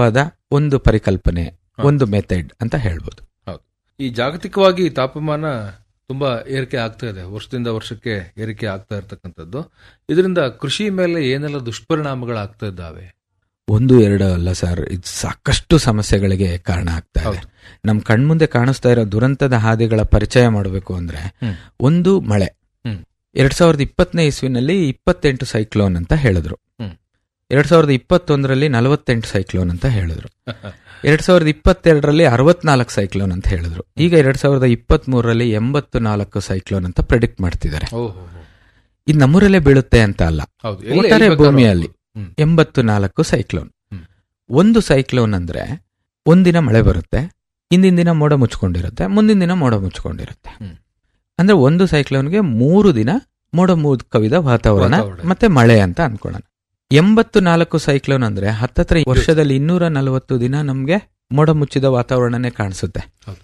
ಒಂದು ಪರಿಕಲ್ಪನೆ ಒಂದು ಮೆಥಡ್ ಅಂತ ಹೇಳ್ಬೋದು ಹೌದು ಈ ಜಾಗತಿಕವಾಗಿ ತಾಪಮಾನ ತುಂಬಾ ಏರಿಕೆ ಆಗ್ತಾ ಇದೆ ವರ್ಷದಿಂದ ವರ್ಷಕ್ಕೆ ಏರಿಕೆ ಆಗ್ತಾ ಇರತಕ್ಕಂಥದ್ದು ಇದರಿಂದ ಕೃಷಿ ಮೇಲೆ ಏನೆಲ್ಲ ದುಷ್ಪರಿಣಾಮಗಳಾಗ್ತಾ ಇದ್ದಾವೆ ಒಂದು ಎರಡು ಅಲ್ಲ ಸರ್ ಇದು ಸಾಕಷ್ಟು ಸಮಸ್ಯೆಗಳಿಗೆ ಕಾರಣ ಆಗ್ತಾ ಇದೆ ನಮ್ ಕಣ್ಮುಂದೆ ಕಾಣಿಸ್ತಾ ಇರೋ ದುರಂತದ ಹಾದಿಗಳ ಪರಿಚಯ ಮಾಡಬೇಕು ಅಂದ್ರೆ ಹ್ಮ್. ಒಂದು ಮಳೆ ಹ್ಮ್. ಎರಡ್ ಸಾವಿರದ ಇಪ್ಪತ್ತನೇ ಇಸ್ವಿನಲ್ಲಿ ಇಪ್ಪತ್ತೆಂಟು ಸೈಕ್ಲೋನ್ ಅಂತ ಹೇಳಿದ್ರು ಹ್ಮ್. ಎರಡ್ ಸಾವಿರದ ಇಪ್ಪತ್ತೊಂದರಲ್ಲಿ ನಲವತ್ತೆಂಟು ಸೈಕ್ಲೋನ್ ಅಂತ ಹೇಳಿದ್ರು ಎರಡ್ ಸಾವಿರದ ಇಪ್ಪತ್ತೆರಡರಲ್ಲಿ ಅರವತ್ನಾಲ್ಕು ಸೈಕ್ಲೋನ್ ಅಂತ ಹೇಳಿದ್ರು ಈಗ ಎರಡ್ ಸಾವಿರದ ಇಪ್ಪತ್ತ್ ಮೂರರಲ್ಲಿ ಎಂಬತ್ತು ನಾಲ್ಕು ಸೈಕ್ಲೋನ್ ಅಂತ ಪ್ರೆಡಿಕ್ಟ್ ಮಾಡ್ತಿದ್ದಾರೆ ಓಹೋ ಇದು ನಮ್ಮೂರಲ್ಲೇ ಬೀಳುತ್ತೆ ಅಂತ ಅಲ್ಲ ಹೌದು, ಎಲ್ಲೇ ಒಟ್ಟಾರೆ ಎಲ್ಲಿ ಬೇಕಾದ್ರೂ ಭೂಮಿಯಲ್ಲಿ ಹ್ಮ್. ಎಂಬತ್ತು ನಾಲ್ಕು ಸೈಕ್ಲೋನ್ ಒಂದು ಸೈಕ್ಲೋನ್ ಅಂದ್ರೆ ಒಂದಿನ ಮಳೆ ಬರುತ್ತೆ ಹಿಂದಿನ ದಿನ ಮೋಡ ಮುಚ್ಕೊಂಡಿರುತ್ತೆ ಮುಂದಿನ ದಿನ ಮೋಡ ಮುಚ್ಕೊಂಡಿರುತ್ತೆ ಅಂದ್ರೆ ಒಂದು ಸೈಕ್ಲೋನ್ಗೆ ಮೂರು ದಿನ ಮೋಡ ಮುದ್ ಕವಿದ ವಾತಾವರಣ ವಾತಾವರಣ. ಮತ್ತೆ ಮಳೆ ಅಂತ ಅನ್ಕೊಳ್ಳೋಣ ಎಂಬತ್ತು ನಾಲ್ಕು ಸೈಕ್ಲೋನ್ ಅಂದ್ರೆ ಹತ್ತತ್ರ ವರ್ಷದಲ್ಲಿ ಇನ್ನೂರ ನಲವತ್ತು ದಿನ ನಮ್ಗೆ ಮೋಡ ಮುಚ್ಚಿದ ವಾತಾವರಣನೇ ಕಾಣಿಸುತ್ತೆ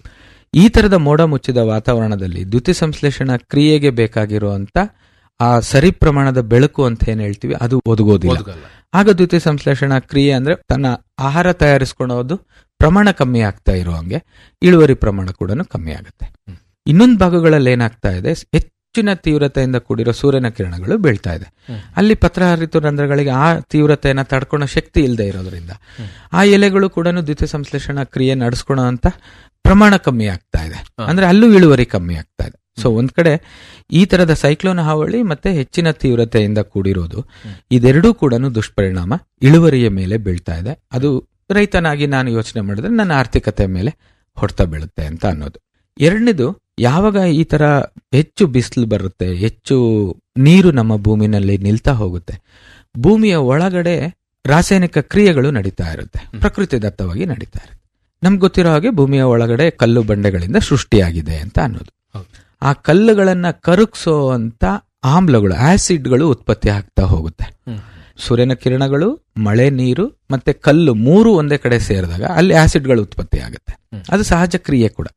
ಈ ತರದ ಮೋಡ ಮುಚ್ಚಿದ ವಾತಾವರಣದಲ್ಲಿ ದ್ಯುತಿ ಸಂಶ್ಲೇಷಣಾ ಕ್ರಿಯೆಗೆ ಬೇಕಾಗಿರುವಂತ ಆ ಸರಿ ಪ್ರಮಾಣದ ಬೆಳಕು ಅಂತ ಏನ್ ಹೇಳ್ತೀವಿ ಅದು ಒದಗೋದಿಲ್ಲ ಒದಗಲ್ಲ. ಆಗ ದ್ಯುತಿ ಸಂಶ್ಲೇಷಣಾ ಕ್ರಿಯೆ ಅಂದ್ರೆ ತನ್ನ ಆಹಾರ ತಯಾರಿಸ್ಕೊಳ್ಳೋದು ಪ್ರಮಾಣ ಕಮ್ಮಿ ಆಗ್ತಾ ಇರೋ ಹಂಗೆ ಇಳುವರಿ ಪ್ರಮಾಣ ಕೂಡ ಕಮ್ಮಿ ಆಗುತ್ತೆ ಇನ್ನೊಂದು ಭಾಗಗಳಲ್ಲಿ ಏನಾಗ್ತಾ ಇದೆ ಹೆಚ್ಚಿನ ತೀವ್ರತೆಯಿಂದ ಕೂಡಿರೋ ಸೂರ್ಯನ ಕಿರಣಗಳು ಬೀಳ್ತಾ ಇದೆ ಅಲ್ಲಿ ಪತ್ರಹರಿತ ರಂಧ್ರಗಳಿಗೆ ಆ ತೀವ್ರತೆಯನ್ನ ತಡ್ಕೊಳ್ಳೋ ಶಕ್ತಿ ಇಲ್ಲದೆ ಇರೋದ್ರಿಂದ ಆ ಎಲೆಗಳು ಕೂಡ ದ್ವಿತೀಯ ಸಂಶ್ಲೇಷಣಾ ಕ್ರಿಯೆ ನಡೆಸ್ಕೊಳ್ಳೋ ಅಂತ ಪ್ರಮಾಣ ಕಮ್ಮಿ ಆಗ್ತಾ ಇದೆ ಅಂದ್ರೆ ಅಲ್ಲೂ ಇಳುವರಿ ಕಮ್ಮಿ ಆಗ್ತಾ ಇದೆ ಸೊ ಒಂದ್ ಕಡೆ ಈ ತರದ ಸೈಕ್ಲೋನ್ ಹಾವಳಿ ಮತ್ತೆ ಹೆಚ್ಚಿನ ತೀವ್ರತೆಯಿಂದ ಕೂಡಿರೋದು ಇದೆರಡೂ ಕೂಡ ದುಷ್ಪರಿಣಾಮ ಇಳುವರಿಯ ಮೇಲೆ ಬೀಳ್ತಾ ಇದೆ ಅದು ರೈತನಾಗಿ ನಾನು ಯೋಚನೆ ಮಾಡಿದ್ರೆ ನನ್ನ ಆರ್ಥಿಕತೆ ಮೇಲೆ ಹೊಡ್ತಾ ಬೀಳುತ್ತೆ ಅಂತ ಅನ್ನೋದು ಎರಡನೇದು ಯಾವಾಗ ಈ ತರ ಹೆಚ್ಚು ಬಿಸಿಲು ಬರುತ್ತೆ ಹೆಚ್ಚು ನೀರು ನಮ್ಮ ಭೂಮಿನಲ್ಲಿ ನಿಲ್ತಾ ಹೋಗುತ್ತೆ ಭೂಮಿಯ ಒಳಗಡೆ ರಾಸಾಯನಿಕ ಕ್ರಿಯೆಗಳು ನಡೀತಾ ಇರುತ್ತೆ ಪ್ರಕೃತಿ ದತ್ತವಾಗಿ ನಡೀತಾ ಇರುತ್ತೆ ನಮ್ಗೆ ಗೊತ್ತಿರೋ ಹಾಗೆ ಭೂಮಿಯ ಒಳಗಡೆ ಕಲ್ಲು ಬಂಡೆಗಳಿಂದ ಸೃಷ್ಟಿಯಾಗಿದೆ ಅಂತ ಅನ್ನೋದು ಆ ಕಲ್ಲುಗಳನ್ನ ಕರಗಿಸೋ ಅಂತ ಆಮ್ಲಗಳು ಆಸಿಡ್ಗಳು ಉತ್ಪತ್ತಿ ಆಗ್ತಾ ಹೋಗುತ್ತೆ ಸೂರ್ಯನ ಕಿರಣಗಳು ಮಳೆ ನೀರು ಮತ್ತೆ ಕಲ್ಲು ಮೂರು ಒಂದೇ ಕಡೆ ಸೇರಿದಾಗ ಅಲ್ಲಿ ಆಸಿಡ್ಗಳು ಉತ್ಪತ್ತಿ ಆಗುತ್ತೆ ಅದು ಸಹಜ ಕ್ರಿಯೆ ಕೂಡ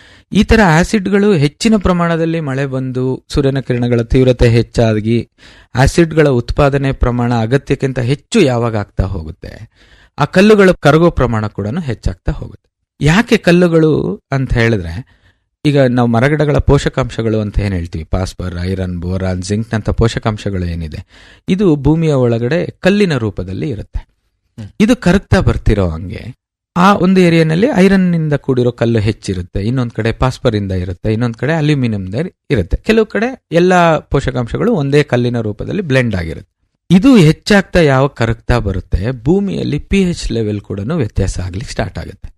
ಈ ತರ ಆಸಿಡ್ಗಳು ಹೆಚ್ಚಿನ ಪ್ರಮಾಣದಲ್ಲಿ ಮಳೆ ಬಂದು ಸೂರ್ಯನ ಕಿರಣಗಳ ತೀವ್ರತೆ ಹೆಚ್ಚಾಗಿ ಆಸಿಡ್ಗಳ ಉತ್ಪಾದನೆ ಪ್ರಮಾಣ ಅಗತ್ಯಕ್ಕಿಂತ ಹೆಚ್ಚು ಯಾವಾಗ ಆಗ್ತಾ ಹೋಗುತ್ತೆ ಆ ಕಲ್ಲುಗಳು ಕರಗೋ ಪ್ರಮಾಣ ಕೂಡ ಹೆಚ್ಚಾಗ್ತಾ ಹೋಗುತ್ತೆ ಯಾಕೆ ಕಲ್ಲುಗಳು ಅಂತ ಹೇಳಿದ್ರೆ ಈಗ ನಾವು ಮರಗಿಡಗಳ ಪೋಷಕಾಂಶಗಳು ಅಂತ ಏನ್ ಹೇಳ್ತೀವಿ ಪಾಸ್ಪರ್ ಐರನ್ ಬೋರಾನ್ ಜಿಂಕ್ ನಂತ ಪೋಷಕಾಂಶಗಳು ಏನಿದೆ ಇದು ಭೂಮಿಯ ಒಳಗಡೆ ಕಲ್ಲಿನ ರೂಪದಲ್ಲಿ ಇರುತ್ತೆ ಇದು ಕರಗ್ತಾ ಬರ್ತಿರೋ ಹಂಗೆ ಆ ಒಂದು ಏರಿಯಾನಲ್ಲಿ ಐರನ್ ನಿಂದ ಕೂಡಿರೋ ಕಲ್ಲು ಹೆಚ್ಚಿರುತ್ತೆ ಇನ್ನೊಂದ್ ಕಡೆ ಪಾಸ್ಪರ್ ಇಂದ ಇರುತ್ತೆ ಇನ್ನೊಂದ್ ಕಡೆ ಅಲ್ಯೂಮಿನಿಯಂ ಇರುತ್ತೆ ಕೆಲವು ಕಡೆ ಎಲ್ಲಾ ಪೋಷಕಾಂಶಗಳು ಒಂದೇ ಕಲ್ಲಿನ ರೂಪದಲ್ಲಿ ಬ್ಲೆಂಡ್ ಆಗಿರುತ್ತೆ ಇದು ಹೆಚ್ಚಾಗ್ತಾ ಯಾವ ಕರಗ್ತಾ ಬರುತ್ತೆ ಭೂಮಿಯಲ್ಲಿ ಪಿ ಎಚ್ ಲೆವೆಲ್ ಕೂಡ ವ್ಯತ್ಯಾಸ ಆಗ್ಲಿಕ್ಕೆ ಸ್ಟಾರ್ಟ್ ಆಗುತ್ತೆ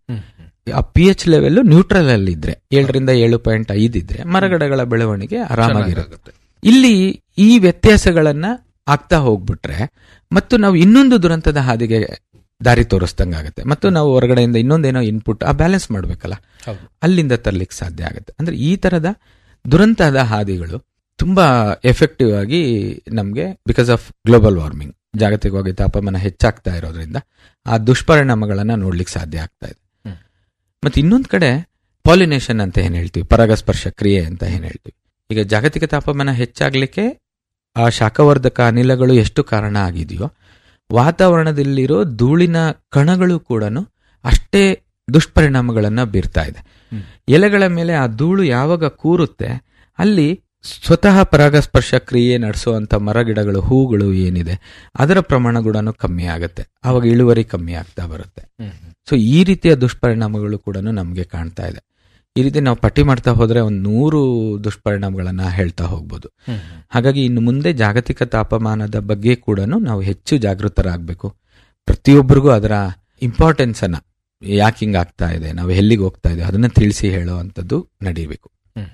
ಆ ಪಿ ಎಚ್ ಲೆವೆಲ್ ನ್ಯೂಟ್ರಲ್ ಅಲ್ಲಿ ಇದ್ರೆ ಏಳರಿಂದ ಏಳು ಪಾಯಿಂಟ್ ಐದು ಇದ್ರೆ ಮರಗಿಡಗಳ ಬೆಳವಣಿಗೆ ಆರಾಮಾಗಿರುತ್ತೆ ಇಲ್ಲಿ ಈ ವ್ಯತ್ಯಾಸಗಳನ್ನ ಆಗ್ತಾ ಹೋಗ್ಬಿಟ್ರೆ ಮತ್ತು ನಾವು ಇನ್ನೊಂದು ದುರಂತದ ಹಾದಿಗೆ ದಾರಿ ತೋರಿಸ್ದಂಗಾಗುತ್ತೆ ಮತ್ತು ನಾವು ಹೊರಗಡೆಯಿಂದ ಇನ್ನೊಂದೇನೋ ಇನ್ಪುಟ್ ಆ ಬ್ಯಾಲೆನ್ಸ್ ಮಾಡ್ಬೇಕಲ್ಲ ಅಲ್ಲಿಂದ ತರ್ಲಿಕ್ಕೆ ಸಾಧ್ಯ ಆಗುತ್ತೆ ಅಂದ್ರೆ ಈ ತರದ ದುರಂತದ ಹಾದಿಗಳು ತುಂಬಾ ಎಫೆಕ್ಟಿವ್ ಆಗಿ ನಮಗೆ ಬಿಕಾಸ್ ಆಫ್ ಗ್ಲೋಬಲ್ ವಾರ್ಮಿಂಗ್ ಜಾಗತಿಕವಾಗಿ ತಾಪಮಾನ ಹೆಚ್ಚಾಗ್ತಾ ಇರೋದ್ರಿಂದ ಆ ದುಷ್ಪರಿಣಾಮಗಳನ್ನ ನೋಡ್ಲಿಕ್ಕೆ ಸಾಧ್ಯ ಆಗ್ತಾ ಇದೆ ಮತ್ತೆ ಇನ್ನೊಂದ್ ಕಡೆ ಪಾಲಿನೇಷನ್ ಅಂತ ಏನ್ ಹೇಳ್ತೀವಿ ಪರಾಗಸ್ಪರ್ಶ ಕ್ರಿಯೆ ಅಂತ ಏನ್ ಹೇಳ್ತೀವಿ ಈಗ ಜಾಗತಿಕ ತಾಪಮಾನ ಹೆಚ್ಚಾಗ್ಲಿಕ್ಕೆ ಆ ಶಾಖವರ್ಧಕ ಅನಿಲಗಳು ಎಷ್ಟು ಕಾರಣ ಆಗಿದೆಯೋ ವಾತಾವರಣದಲ್ಲಿರೋ ಧೂಳಿನ ಕಣಗಳು ಕೂಡ ಅಷ್ಟೇ ದುಷ್ಪರಿಣಾಮಗಳನ್ನ ಬೀರ್ತಾ ಇದೆ ಎಲೆಗಳ ಮೇಲೆ ಆ ಧೂಳು ಯಾವಾಗ ಕೂರುತ್ತೆ ಅಲ್ಲಿ ಸ್ವತಃ ಪರಾಗಸ್ಪರ್ಶ ಕ್ರಿಯೆ ನಡೆಸುವಂತ ಮರಗಿಡಗಳು ಹೂಗಳು ಏನಿದೆ ಅದರ ಪ್ರಮಾಣ ಕೂಡ ಕಮ್ಮಿ ಆಗುತ್ತೆ ಆವಾಗ ಇಳುವರಿ ಕಮ್ಮಿ ಆಗ್ತಾ ಬರುತ್ತೆ ಸೊ ಈ ರೀತಿಯ ದುಷ್ಪರಿಣಾಮಗಳು ಕೂಡ ನಮಗೆ ಕಾಣ್ತಾ ಇದೆ ಈ ರೀತಿ ನಾವು ಪಟ್ಟಿ ಮಾಡ್ತಾ ಹೋದ್ರೆ ಒಂದು ನೂರು ದುಷ್ಪರಿಣಾಮಗಳನ್ನ ಹೇಳ್ತಾ ಹೋಗ್ಬೋದು ಹಾಗಾಗಿ ಇನ್ನು ಮುಂದೆ ಜಾಗತಿಕ ತಾಪಮಾನದ ಬಗ್ಗೆ ಕೂಡ ನಾವು ಹೆಚ್ಚು ಜಾಗೃತರಾಗಬೇಕು ಪ್ರತಿಯೊಬ್ಬರಿಗೂ ಅದರ ಇಂಪಾರ್ಟೆನ್ಸ್ ಅನ್ನ ಯಾಕೆ ಹಿಂಗ್ ಆಗ್ತಾ ಇದೆ ನಾವು ಎಲ್ಲಿಗೆ ಹೋಗ್ತಾ ಇದೆ ಅದನ್ನ ತಿಳಿಸಿ ಹೇಳುವಂಥದ್ದು ನಡೀಬೇಕು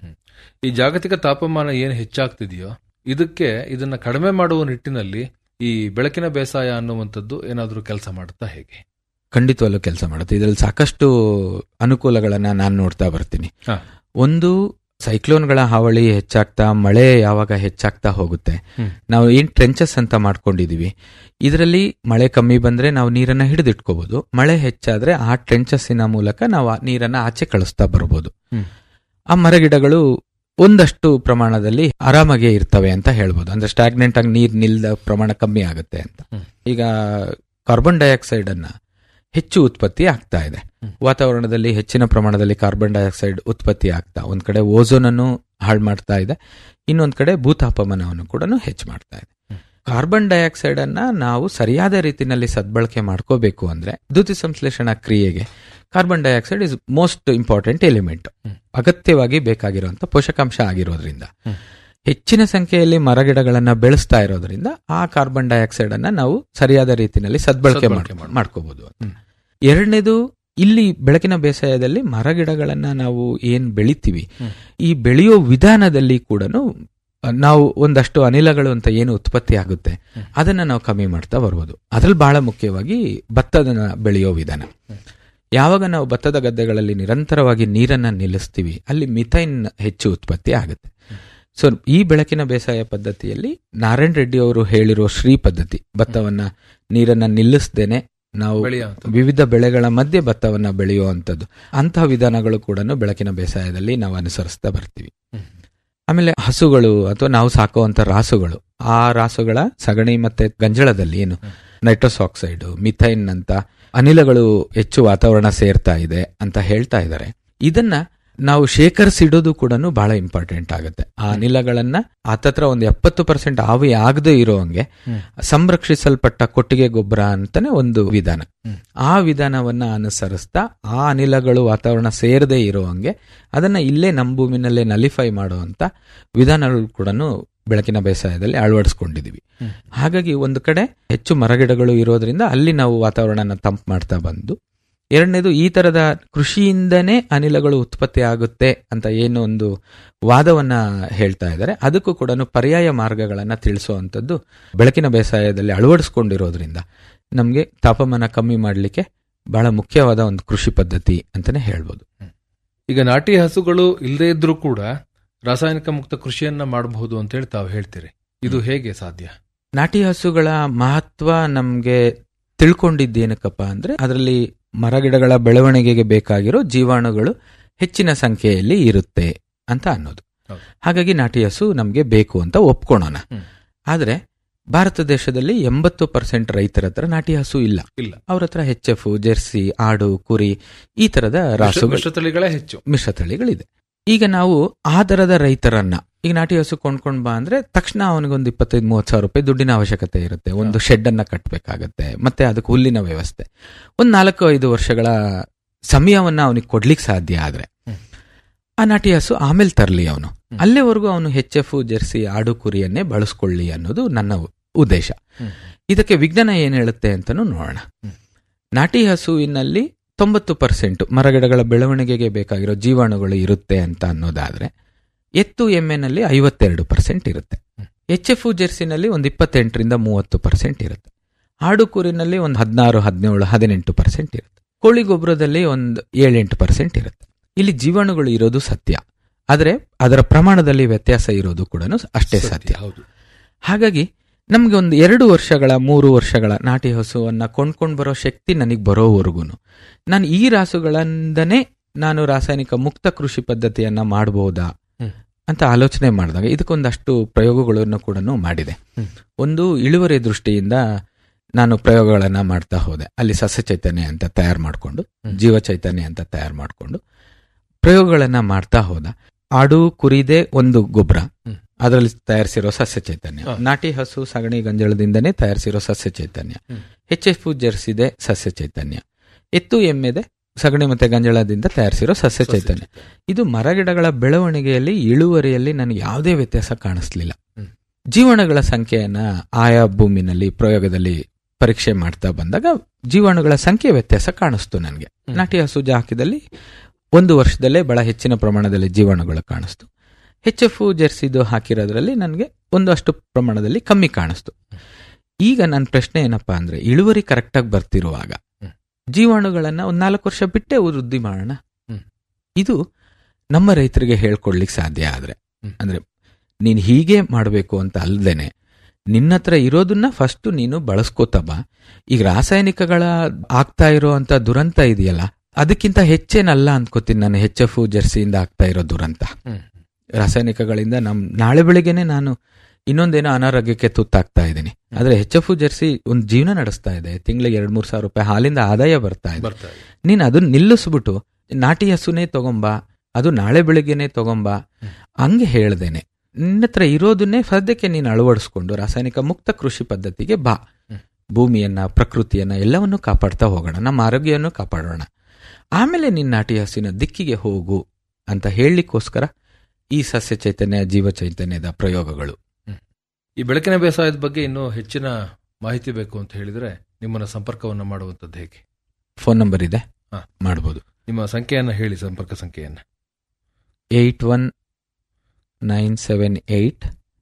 ಈ ಜಾಗತಿಕ ತಾಪಮಾನ ಏನು ಹೆಚ್ಚಾಗ್ತಿದೆಯೋ ಇದಕ್ಕೆ ಇದನ್ನ ಕಡಿಮೆ ಮಾಡುವ ನಿಟ್ಟಿನಲ್ಲಿ ಈ ಬೆಳಕಿನ ಬೇಸಾಯ ಅನ್ನುವಂಥದ್ದು ಏನಾದರೂ ಕೆಲಸ ಮಾಡುತ್ತಾ ಹೇಗೆ ಖಂಡಿತವಲ್ಲೂ ಕೆಲಸ ಮಾಡುತ್ತೆ ಇದರಲ್ಲಿ ಸಾಕಷ್ಟು ಅನುಕೂಲಗಳನ್ನ ನಾನು ನೋಡ್ತಾ ಬರ್ತೀನಿ ಒಂದು ಸೈಕ್ಲೋನ್ಗಳ ಹಾವಳಿ ಹೆಚ್ಚಾಗ್ತಾ ಮಳೆ ಯಾವಾಗ ಹೆಚ್ಚಾಗ್ತಾ ಹೋಗುತ್ತೆ ನಾವು ಏನ್ ಟ್ರೆಂಚಸ್ ಅಂತ ಮಾಡ್ಕೊಂಡಿದೀವಿ ಇದರಲ್ಲಿ ಮಳೆ ಕಮ್ಮಿ ಬಂದ್ರೆ ನಾವು ನೀರನ್ನ ಹಿಡಿದಿಟ್ಕೋಬಹುದು ಮಳೆ ಹೆಚ್ಚಾದ್ರೆ ಆ ಟ್ರೆಂಚಸ್ಸಿನ ಮೂಲಕ ನಾವು ಆ ನೀರನ್ನ ಆಚೆ ಕಳಿಸ್ತಾ ಬರ್ಬೋದು ಆ ಮರಗಿಡಗಳು ಒಂದಷ್ಟು ಪ್ರಮಾಣದಲ್ಲಿ ಆರಾಮಾಗೆ ಇರ್ತವೆ ಅಂತ ಹೇಳ್ಬೋದು ಅಂದ್ರೆ ಸ್ಟಾಗ್ನೆಂಟ್ ಆಗಿ ನೀರ್ ನಿಲ್ದ ಪ್ರಮಾಣ ಕಮ್ಮಿ ಆಗುತ್ತೆ ಅಂತ ಈಗ ಕಾರ್ಬನ್ ಡೈಆಕ್ಸೈಡ್ ಅನ್ನ ಹೆಚ್ಚು ಉತ್ಪತ್ತಿ ಆಗ್ತಾ ಇದೆ ವಾತಾವರಣದಲ್ಲಿ ಹೆಚ್ಚಿನ ಪ್ರಮಾಣದಲ್ಲಿ ಕಾರ್ಬನ್ ಡೈಆಕ್ಸೈಡ್ ಉತ್ಪತ್ತಿ ಆಗ್ತಾ ಒಂದ್ ಕಡೆ ಓಝೋನ್ ಅನ್ನು ಹಾಳು ಮಾಡ್ತಾ ಇದೆ ಇನ್ನೊಂದ್ ಕಡೆ ಭೂತಾಪಮಾನವನ್ನು ಕೂಡ ಹೆಚ್ಚು ಮಾಡ್ತಾ ಇದೆ ಕಾರ್ಬನ್ ಡೈಆಕ್ಸೈಡ್ ಅನ್ನ ನಾವು ಸರಿಯಾದ ರೀತಿಯಲ್ಲಿ ಸದ್ಬಳಕೆ ಮಾಡ್ಕೋಬೇಕು ಅಂದ್ರೆ ದ್ಯುತಿ ಸಂಶ್ಲೇಷಣಾ ಕ್ರಿಯೆಗೆ carbon dioxide is most important element ಅಗತ್ಯವಾಗಿ ಬೇಕಾಗಿರುವಂತ ಪೋಷಕಾಂಶ ಆಗಿರೋದ್ರಿಂದ ಹೆಚ್ಚಿನ ಸಂಖ್ಯೆಯಲ್ಲಿ ಮರಗಿಡಗಳನ್ನ ಬೆಳೆಸ್ತಾ ಇರೋದ್ರಿಂದ ಆ ಕಾರ್ಬನ್ ಡೈಆಕ್ಸೈಡ್ ಅನ್ನ ನಾವು ಸರಿಯಾದ ರೀತಿಯಲ್ಲಿ ಸದ್ಬಳಕೆ ಸದ್ಬಳಕೆ ಮಾಡ್- ಮಾಡ್ಕೋಬಹುದು ಎರಡನೇದು ಇಲ್ಲಿ ಬೆಳಕಿನ ಬೇಸಾಯದಲ್ಲಿ ಮರಗಿಡಗಳನ್ನ ನಾವು ಏನ್ ಬೆಳಿತೀವಿ ಈ ಬೆಳೆಯೋ ವಿಧಾನದಲ್ಲಿ ಕೂಡ ನಾವು ಒಂದಷ್ಟು ಅನಿಲಗಳು ಅಂತ ಏನು ಉತ್ಪತ್ತಿ ಆಗುತ್ತೆ ಅದನ್ನ ನಾವು ಕಮ್ಮಿ ಮಾಡ್ತಾ ಬರ್ಬೋದು ಅದ್ರಲ್ಲಿ ಬಹಳ ಮುಖ್ಯವಾಗಿ ಭತ್ತದ ಬೆಳೆಯೋ ವಿಧಾನ ಯಾವಾಗ ನಾವು ಭತ್ತದ ಗದ್ದೆಗಳಲ್ಲಿ ನಿರಂತರವಾಗಿ ನೀರನ್ನ ನಿಲ್ಲಿಸ್ತೀವಿ ಅಲ್ಲಿ ಮಿಥೈನ್ ಹೆಚ್ಚು ಉತ್ಪತ್ತಿ ಆಗುತ್ತೆ ಸೊ ಈ ಬೆಳಕಿನ ಬೇಸಾಯ ಪದ್ಧತಿಯಲ್ಲಿ ನಾರಾಯಣ್ ರೆಡ್ಡಿ ಅವರು ಹೇಳಿರೋ ಶ್ರೀ ಪದ್ಧತಿ ಭತ್ತವನ್ನ ನೀರನ್ನ ನಿಲ್ಲಿಸದೇನೆ ನಾವು ಬೆಳೆಯುವಂಥದ್ದು. ವಿವಿಧ ಬೆಳೆಗಳ ಮಧ್ಯೆ ಭತ್ತವನ್ನ ಬೆಳೆಯುವಂಥದ್ದು ಅಂತಹ ವಿಧಾನಗಳು ಕೂಡ ಬೆಳಕಿನ ಬೇಸಾಯದಲ್ಲಿ ನಾವು ಅನುಸರಿಸ್ತಾ ಬರ್ತೀವಿ ಆಮೇಲೆ ಹಸುಗಳು ಅಥವಾ ನಾವು ಸಾಕುವಂತ ರಾಸುಗಳು ಆ ರಾಸುಗಳ ಸಗಣಿ ಮತ್ತೆ ಗಂಜಳದಲ್ಲಿ ಏನು ನೈಟ್ರೋಸ್ ಆಕ್ಸೈಡ್ ಮಿಥೈನ್ ಅಂತ ಅನಿಲಗಳು ಹೆಚ್ಚು ವಾತಾವರಣ ಸೇರ್ತಾ ಇದೆ ಅಂತ ಹೇಳ್ತಾ ಇದ್ದಾರೆ ಇದನ್ನ ನಾವು ಶೇಖರಿಸಿಡೋದು ಕೂಡ ಬಹಳ ಇಂಪಾರ್ಟೆಂಟ್ ಆಗುತ್ತೆ ಆ ಅನಿಲಗಳನ್ನ ಹತ್ತತ್ರ ಒಂದು ಎಪ್ಪತ್ತು ಪರ್ಸೆಂಟ್ ಆವಿ ಆಗದೆ ಇರೋಂಗೆ ಸಂರಕ್ಷಿಸಲ್ಪಟ್ಟ ಕೊಟ್ಟಿಗೆ ಗೊಬ್ಬರ ಅಂತಾನೆ ಒಂದು ವಿಧಾನ ಆ ವಿಧಾನವನ್ನ ಅನುಸರಿಸ್ತಾ ಆ ಅನಿಲಗಳು ವಾತಾವರಣ ಸೇರದೆ ಇರುವಂಗೆ ಅದನ್ನ ಇಲ್ಲೇ ನಮ್ಮ ಭೂಮಿನಲ್ಲೇ ನಲಿಫೈ ಮಾಡುವಂತ ವಿಧಾನಗಳು ಕೂಡ ಬೆಳಕಿನ ಬೇಸಾಯದಲ್ಲಿ ಅಳವಡಿಸ್ಕೊಂಡಿದೀವಿ ಹಾಗಾಗಿ ಒಂದು ಕಡೆ ಹೆಚ್ಚು ಮರಗಿಡಗಳು ಇರೋದ್ರಿಂದ ಅಲ್ಲಿ ನಾವು ವಾತಾವರಣನ ತಂಪು ಮಾಡ್ತಾ ಬಂದು ಎರಡನೇದು ಈ ತರದ ಕೃಷಿಯಿಂದನೇ ಅನಿಲಗಳು ಉತ್ಪತ್ತಿ ಆಗುತ್ತೆ ಅಂತ ಏನು ಒಂದು ವಾದವನ್ನ ಹೇಳ್ತಾ ಇದ್ದಾರೆ ಅದಕ್ಕೂ ಕೂಡ ಪರ್ಯಾಯ ಮಾರ್ಗಗಳನ್ನ ತಿಳಿಸುವಂಥದ್ದು ಬೆಳಕಿನ ಬೇಸಾಯದಲ್ಲಿ ಅಳವಡಿಸ್ಕೊಂಡಿರೋದ್ರಿಂದ ನಮಗೆ ತಾಪಮಾನ ಕಮ್ಮಿ ಮಾಡಲಿಕ್ಕೆ ಬಹಳ ಮುಖ್ಯವಾದ ಒಂದು ಕೃಷಿ ಪದ್ಧತಿ ಅಂತಾನೆ ಹೇಳ್ಬೋದು ಈಗ ನಾಟಿ ಹಸುಗಳು ಇಲ್ಲದೇ ಇದ್ರೂ ಕೂಡ ರಾಸಾಯನಿಕ ಮುಕ್ತ ಕೃಷಿಯನ್ನ ಮಾಡಬಹುದು ಅಂತ ಹೇಳಿ ತಾವು ಹೇಳ್ತೀರಿ ಇದು ಹೇಗೆ ಸಾಧ್ಯ ನಾಟಿ ಹಸುಗಳ ಮಹತ್ವ ನಮ್ಗೆ ತಿಳ್ಕೊಂಡಿದ್ದೇನಕ್ಕಪ್ಪ ಅಂದ್ರೆ ಅದರಲ್ಲಿ ಮರಗಿಡಗಳ ಬೆಳವಣಿಗೆಗೆ ಬೇಕಾಗಿರೋ ಜೀವಾಣುಗಳು ಹೆಚ್ಚಿನ ಸಂಖ್ಯೆಯಲ್ಲಿ ಇರುತ್ತೆ ಅಂತ ಅನ್ನೋದು ಹಾಗಾಗಿ ನಾಟಿ ಹಸು ನಮ್ಗೆ ಬೇಕು ಅಂತ ಒಪ್ಕೊಳ್ಳೋಣ ಆದ್ರೆ ಭಾರತ ದೇಶದಲ್ಲಿ ಎಂಬತ್ತು ಪರ್ಸೆಂಟ್ ರೈತರ ಹತ್ರ ನಾಟಿ ಹಸು ಇಲ್ಲ ಇಲ್ಲ. ಅವ್ರ ಹತ್ರ ಹೆಚ್ ಎಫ್ ಜೆರ್ಸಿ ಆಡು ಕುರಿ ಈ ತರದ ರಾಸುಗಳು ಮಿಶ್ರತಳಿಗಳೇ ಹೆಚ್ಚು ಮಿಶ್ರತಳಿಗಳಿದೆ ಈಗ ನಾವು ಆ ದರದ ರೈತರನ್ನ ಈಗ ನಾಟಿ ಹಸು ಕೊಂಡ್ಕೊಂಡ್ ಬಾ ಅಂದ್ರೆ ತಕ್ಷಣ ಅವನಿಗೊಂದು ಇಪ್ಪತ್ತೈದು ಮೂವತ್ತು ಸಾವಿರ ರೂಪಾಯಿ ದುಡ್ಡಿನ ಅವಶ್ಯಕತೆ ಇರುತ್ತೆ ಒಂದು ಶೆಡ್ ಅನ್ನ ಕಟ್ಟಬೇಕಾಗತ್ತೆ ಮತ್ತೆ ಅದಕ್ಕೆ ಹುಲ್ಲಿನ ವ್ಯವಸ್ಥೆ ಒಂದ್ ನಾಲ್ಕು ಐದು ವರ್ಷಗಳ ಸಮಯವನ್ನ ಅವನಿಗೆ ಕೊಡ್ಲಿಕ್ಕೆ ಸಾಧ್ಯ ಆದ್ರೆ ಆ ನಾಟಿ ಹಸು ಆಮೇಲೆ ತರಲಿ ಅವನು ಅಲ್ಲಿವರೆಗೂ ಅವನು ಹೆಚ್ ಎಫ್ ಜೆರ್ಸಿ ಆಡು ಕುರಿಯನ್ನೇ ಬಳಸ್ಕೊಳ್ಳಿ ಅನ್ನೋದು ನನ್ನ ಉದ್ದೇಶ ಇದಕ್ಕೆ ವಿಜ್ಞಾನ ಏನ್ ಹೇಳುತ್ತೆ ಅಂತಾನು ನೋಡೋಣ ನಾಟಿ ಹಸುವಿನಲ್ಲಿ ತೊಂಬತ್ತು ಪರ್ಸೆಂಟ್ ಮರಗಿಡಗಳ ಬೆಳವಣಿಗೆಗೆ ಬೇಕಾಗಿರೋ ಜೀವಾಣುಗಳು ಇರುತ್ತೆ ಅಂತ ಅನ್ನೋದಾದ್ರೆ ಎತ್ತು ಎಮ್ಮೆನಲ್ಲಿ ಐವತ್ತೆರಡು ಪರ್ಸೆಂಟ್ ಇರುತ್ತೆ ಎಚ್ ಎಫ್ ಜೆರ್ಸಿನಲ್ಲಿ ಒಂದು ಇಪ್ಪತ್ತೆಂಟರಿಂದ ಮೂವತ್ತು ಪರ್ಸೆಂಟ್ ಇರುತ್ತೆ ಆಡು ಕೂರಿನಲ್ಲಿ ಒಂದು ಹದಿನಾರು ಹದಿನೇಳು ಹದಿನೆಂಟು ಪರ್ಸೆಂಟ್ ಇರುತ್ತೆ ಕೋಳಿ ಗೊಬ್ಬರದಲ್ಲಿ ಒಂದು ಏಳೆಂಟು ಪರ್ಸೆಂಟ್ ಇರುತ್ತೆ ಇಲ್ಲಿ ಜೀವಾಣುಗಳು ಇರೋದು ಸತ್ಯ ಆದರೆ ಅದರ ಪ್ರಮಾಣದಲ್ಲಿ ವ್ಯತ್ಯಾಸ ಇರೋದು ಕೂಡ ಅಷ್ಟೇ ಸತ್ಯ ಹೌದು ಹಾಗಾಗಿ ನಮ್ಗೆ ಒಂದು ಎರಡು ವರ್ಷಗಳ ಮೂರು ವರ್ಷಗಳ ನಾಟಿ ಹಸುವನ್ನ ಕೊಂಡ್ಕೊಂಡು ಬರೋ ಶಕ್ತಿ ನನಗೆ ಬರೋವರೆಗೂ ನಾನು ಈ ರಾಸುಗಳಿಂದನೇ ನಾನು ರಾಸಾಯನಿಕ ಮುಕ್ತ ಕೃಷಿ ಪದ್ಧತಿಯನ್ನ ಮಾಡಬಹುದಾ ಅಂತ ಆಲೋಚನೆ ಮಾಡಿದಾಗ ಇದಕ್ಕೊಂದಷ್ಟು ಪ್ರಯೋಗಗಳನ್ನು ಕೂಡ ಮಾಡಿದೆ ಒಂದು ಇಳುವರಿ ದೃಷ್ಟಿಯಿಂದ ನಾನು ಪ್ರಯೋಗಗಳನ್ನ ಮಾಡ್ತಾ ಹೋದೆ ಅಲ್ಲಿ ಸಸ್ಯ ಚೈತನ್ಯ ಅಂತ ತಯಾರು ಮಾಡಿಕೊಂಡು ಜೀವ ಚೈತನ್ಯ ಅಂತ ತಯಾರು ಮಾಡಿಕೊಂಡು ಪ್ರಯೋಗಗಳನ್ನ ಮಾಡ್ತಾ ಹೋದ ಆಡು ಕುರಿದೆ ಒಂದು ಗೊಬ್ಬರ ಅದರಲ್ಲಿ ತಯಾರಿಸಿರೋ ಸಸ್ಯ ಚೈತನ್ಯ ನಾಟಿ ಹಸು ಸಗಣಿ ಗಂಜಳದಿಂದನೇ ತಯಾರಿಸಿರೋ ಸಸ್ಯ ಚೈತನ್ಯ ಎಚ್ ಎಫ್ ಜರ್ಸಿದೆ ಸಸ್ಯ ಚೈತನ್ಯ ಎತ್ತು ಎಮ್ಮೆದೆ ಸಗಣಿ ಮತ್ತೆ ಗಂಜಳದಿಂದ ತಯಾರಿಸಿರೋ ಸಸ್ಯ ಚೈತನ್ಯ ಇದು ಮರಗಿಡಗಳ ಬೆಳವಣಿಗೆಯಲ್ಲಿ ಇಳುವರಿಯಲ್ಲಿ ನನಗೆ ಯಾವುದೇ ವ್ಯತ್ಯಾಸ ಕಾಣಿಸ್ಲಿಲ್ಲ ಜೀವಾಣುಗಳ ಸಂಖ್ಯೆಯನ್ನ ಆಯಾ ಭೂಮಿನಲ್ಲಿ ಪ್ರಯೋಗದಲ್ಲಿ ಪರೀಕ್ಷೆ ಮಾಡ್ತಾ ಬಂದಾಗ ಜೀವಾಣುಗಳ ಸಂಖ್ಯೆ ವ್ಯತ್ಯಾಸ ಕಾಣಿಸ್ತು ನನಗೆ ನಾಟಿ ಹಸು ಹಾಕಿದಲ್ಲಿ ಒಂದು ವರ್ಷದಲ್ಲೇ ಬಹಳ ಹೆಚ್ಚಿನ ಪ್ರಮಾಣದಲ್ಲಿ ಜೀವಾಣುಗಳು ಕಾಣಿಸ್ತು ಹೆಚ್ ಎಫ್ ಜೆರ್ಸಿದು ಹಾಕಿರೋದ್ರಲ್ಲಿ ನನಗೆ ಒಂದಷ್ಟು ಪ್ರಮಾಣದಲ್ಲಿ ಕಮ್ಮಿ ಕಾಣಿಸ್ತು ಈಗ ನನ್ನ ಪ್ರಶ್ನೆ ಏನಪ್ಪಾ ಅಂದ್ರೆ ಇಳುವರಿ ಕರೆಕ್ಟಾಗಿ ಬರ್ತಿರುವಾಗ ಜೀವಾಣುಗಳನ್ನ ಒಂದ್ ನಾಲ್ಕು ವರ್ಷ ಬಿಟ್ಟೆ ವೃದ್ಧಿ ಮಾಡೋಣ ಇದು ನಮ್ಮ ರೈತರಿಗೆ ಹೇಳ್ಕೊಡ್ಲಿಕ್ಕೆ ಸಾಧ್ಯ ಆದ್ರೆ ಅಂದ್ರೆ ನೀನ್ ಹೀಗೆ ಮಾಡಬೇಕು ಅಂತ ಅಲ್ದೇನೆ ನಿನ್ನ ಹತ್ರ ಇರೋದನ್ನ ಫಸ್ಟ್ ನೀನು ಬಳಸ್ಕೋತ ಬಾ ಈಗ ರಾಸಾಯನಿಕಗಳ ಆಗ್ತಾ ಇರೋ ಅಂತ ದುರಂತ ಇದೆಯಲ್ಲ ಅದಕ್ಕಿಂತ ಹೆಚ್ಚೇನಲ್ಲ ಅನ್ಕೋತೀನಿ ನಾನು ಹೆಚ್ ಎಫ್ ಜರ್ಸಿಯಿಂದ ಆಗ್ತಾ ಇರೋ ದುರಂತ ರಾಸಾಯನಿಕಗಳಿಂದ ನಮ್ ನಾಳೆ ಬೆಳಿಗ್ಗೆನೆ ನಾನು ಇನ್ನೊಂದೇನೋ ಅನಾರೋಗ್ಯಕ್ಕೆ ತುತ್ತಾಗ್ತಾ ಇದ್ದೀನಿ ಆದ್ರೆ ಎಚ್ ಎಫ್ ಜರ್ಸಿ ಒಂದು ಜೀವನ ನಡೆಸ್ತಾ ಇದೆ ತಿಂಗಳಿಗೆ ಎರಡ್ ಮೂರ್ ಸಾವಿರ ರೂಪಾಯಿ ಹಾಲಿಂದ ಆದಾಯ ಬರ್ತಾ ಇದೆ ಬರ್ತಾ ಇದೆ. ನೀನ್ ಅದನ್ನ ನಿಲ್ಲಿಸ್ಬಿಟ್ಟು ನಾಟಿ ಹಸುನೇ ತಗೊಂಬಾ ಅದು ನಾಳೆ ಬೆಳಿಗ್ಗೆನೆ ತಗೊಂಬಾ ಹಂಗೆ ಹೇಳ್ದೇನೆ ನಿನ್ನ ಹತ್ರ ಇರೋದನ್ನೇ ಸದ್ಯಕ್ಕೆ ನೀನು ಅಳವಡಿಸ್ಕೊಂಡು ರಾಸಾಯನಿಕ ಮುಕ್ತ ಕೃಷಿ ಪದ್ಧತಿಗೆ ಬಾ ಭೂಮಿಯನ್ನ ಪ್ರಕೃತಿಯನ್ನ ಎಲ್ಲವನ್ನೂ ಕಾಪಾಡ್ತಾ ಹೋಗೋಣ ನಮ್ಮ ಆರೋಗ್ಯವನ್ನು ಕಾಪಾಡೋಣ ಆಮೇಲೆ ನಿನ್ನ ನಾಟಿ ಹಸಿನ ದಿಕ್ಕಿಗೆ ಹೋಗು ಅಂತ ಹೇಳಲಿಕ್ಕೋಸ್ಕರ ಈ ಸಸ್ಯ ಚೈತನ್ಯ ಜೀವ ಚೈತನ್ಯದ ಪ್ರಯೋಗಗಳು ಈ ಬೆಳಕಿನ ಬೇಸಾಯದ ಬಗ್ಗೆ ಇನ್ನೂ ಹೆಚ್ಚಿನ ಮಾಹಿತಿ ಬೇಕು ಅಂತ ಹೇಳಿದ್ರೆ ನಿಮ್ಮನ್ನ ಸಂಪರ್ಕವನ್ನು ಮಾಡುವಂಥದ್ದು ಹೇಗೆ ಫೋನ್ ನಂಬರ್ ಇದೆ ಹಾ. ಮಾಡ್ಬೋದು ನಿಮ್ಮ ಸಂಖ್ಯೆಯನ್ನು ಹೇಳಿ ಸಂಪರ್ಕ ಸಂಖ್ಯೆಯನ್ನು eight one nine seven eight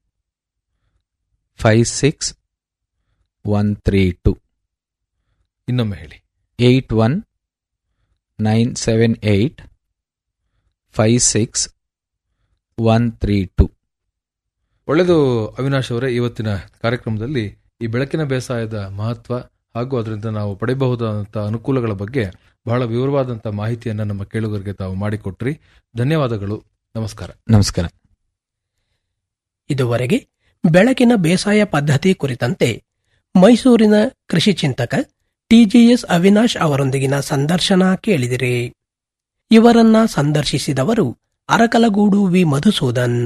five six one three two ಇನ್ನೊಮ್ಮೆ ಹೇಳಿ eight one nine seven eight five six one three two ಒಳ್ಳೆಯದು ಅವಿನಾಶ್ ಅವರೇ ಇವತ್ತಿನ ಕಾರ್ಯಕ್ರಮದಲ್ಲಿ ಈ ಬೆಳಕಿನ ಬೇಸಾಯದ ಮಹತ್ವ ಹಾಗೂ ಅದರಿಂದ ನಾವು ಪಡೆಯಬಹುದಾದಂಥ ಅನುಕೂಲಗಳ ಬಗ್ಗೆ ಬಹಳ ವಿವರವಾದಂಥ ಮಾಹಿತಿಯನ್ನು ನಮ್ಮ ಕೇಳುಗರಿಗೆ ತಾವು ಮಾಡಿಕೊಟ್ರಿ ಧನ್ಯವಾದಗಳು ನಮಸ್ಕಾರ ನಮಸ್ಕಾರ ಇದುವರೆಗೆ ಬೆಳಕಿನ ಬೇಸಾಯ ಪದ್ಧತಿ ಕುರಿತಂತೆ ಮೈಸೂರಿನ ಕೃಷಿ ಚಿಂತಕ ಟಿಜಿಎಸ್ ಅವಿನಾಶ್ ಅವರೊಂದಿಗಿನ ಸಂದರ್ಶನ ಕೇಳಿದಿರಿ ಇವರನ್ನ ಸಂದರ್ಶಿಸಿದವರು ಅರಕಲಗೂಡು ವಿ ಮಧುಸೂದನ್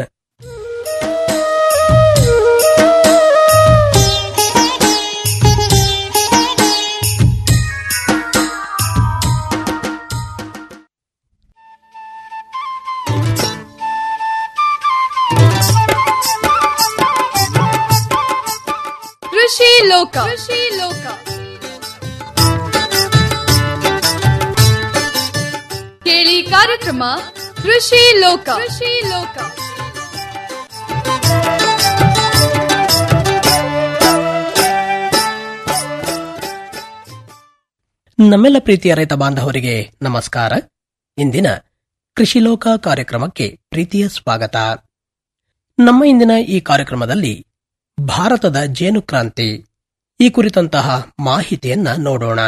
ಕೃಷಿ ಲೋಕ ಕೃಷಿ ಲೋಕ ಕೇಳಿ ಕಾರ್ಯಕ್ರಮ ಕೃಷಿ ಲೋಕ ಕೃಷಿ ಲೋಕ ನಮ್ಮೆಲ್ಲ ಪ್ರೀತಿಯ ರೈತ ಬಾಂಧವರಿಗೆ ನಮಸ್ಕಾರ ಇಂದಿನ ಕೃಷಿಲೋಕ ಕಾರ್ಯಕ್ರಮಕ್ಕೆ ಪ್ರೀತಿಯ ಸ್ವಾಗತ ನಮ್ಮ ಇಂದಿನ ಈ ಕಾರ್ಯಕ್ರಮದಲ್ಲಿ ಭಾರತದ ಜೇನು ಕ್ರಾಂತಿ ಈ ಕುರಿತಂತಹ ಮಾಹಿತಿಯನ್ನ ನೋಡೋಣ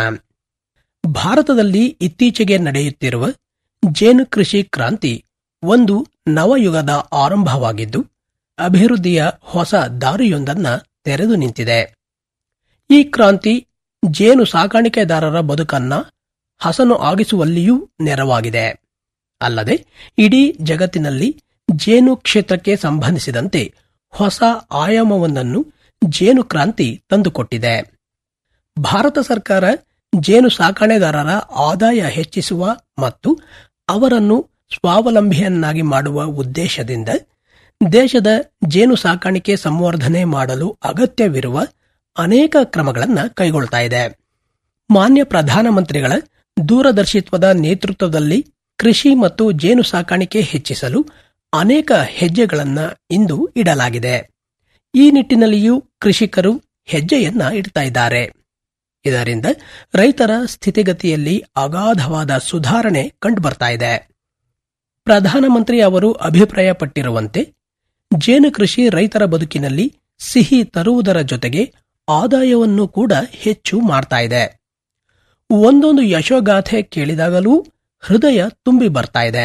ಭಾರತದಲ್ಲಿ ಇತ್ತೀಚೆಗೆ ನಡೆಯುತ್ತಿರುವ ಜೇನು ಕೃಷಿ ಕ್ರಾಂತಿ ಒಂದು ನವಯುಗದ ಆರಂಭವಾಗಿದ್ದು ಅಭಿವೃದ್ಧಿಯ ಹೊಸ ದಾರಿಯೊಂದನ್ನ ತೆರೆದು ನಿಂತಿದೆ ಈ ಕ್ರಾಂತಿ ಜೇನು ಸಾಕಾಣಿಕೆದಾರರ ಬದುಕನ್ನ ಹಸನು ಆಗಿಸುವಲ್ಲಿಯೂ ನೆರವಾಗಿದೆ ಅಲ್ಲದೆ ಇಡೀ ಜಗತ್ತಿನಲ್ಲಿ ಜೇನು ಕ್ಷೇತ್ರಕ್ಕೆ ಸಂಬಂಧಿಸಿದಂತೆ ಹೊಸ ಆಯಾಮವೊಂದನ್ನು ಜೇನು ಕ್ರಾಂತಿ ತಂದುಕೊಟ್ಟಿದೆ ಭಾರತ ಸರ್ಕಾರ ಜೇನು ಸಾಕಣೆದಾರರ ಆದಾಯ ಹೆಚ್ಚಿಸುವ ಮತ್ತು ಅವರನ್ನು ಸ್ವಾವಲಂಬಿಯನ್ನಾಗಿ ಮಾಡುವ ಉದ್ದೇಶದಿಂದ ದೇಶದ ಜೇನು ಸಾಕಾಣಿಕೆ ಸಂವರ್ಧನೆ ಮಾಡಲು ಅಗತ್ಯವಿರುವ ಅನೇಕ ಕ್ರಮಗಳನ್ನ ಕೈಗೊಳ್ತಾ ಇದೆ ಮಾನ್ಯ ಪ್ರಧಾನಮಂತ್ರಿಗಳ ದೂರದರ್ಶಿತ್ವದ ನೇತೃತ್ವದಲ್ಲಿ ಕೃಷಿ ಮತ್ತು ಜೇನು ಸಾಕಾಣಿಕೆ ಹೆಚ್ಚಿಸಲು ಅನೇಕ ಹೆಜ್ಜೆಗಳನ್ನ ಇಂದು ಇಡಲಾಗಿದೆ ಈ ನಿಟ್ಟಿನಲ್ಲಿಯೂ ಕೃಷಿಕರು ಹೆಜ್ಜೆಯನ್ನ ಇಡ್ತಾ ಇದ್ದಾರೆ ಇದರಿಂದ ರೈತರ ಸ್ಥಿತಿಗತಿಯಲ್ಲಿ ಅಗಾಧವಾದ ಸುಧಾರಣೆ ಕಂಡುಬರ್ತಾ ಇದೆ ಪ್ರಧಾನಮಂತ್ರಿ ಅವರು ಅಭಿಪ್ರಾಯಪಟ್ಟಿರುವಂತೆ ಜೇನು ಕೃಷಿ ರೈತರ ಬದುಕಿನಲ್ಲಿ ಸಿಹಿ ತರುವುದರ ಜೊತೆಗೆ ಆದಾಯವನ್ನು ಕೂಡ ಹೆಚ್ಚು ಮಾಡ್ತಾ ಇದೆ ಒಂದೊಂದು ಯಶೋಗಾಥೆ ಕೇಳಿದಾಗಲೂ ಹೃದಯ ತುಂಬಿ ಬರ್ತಾ ಇದೆ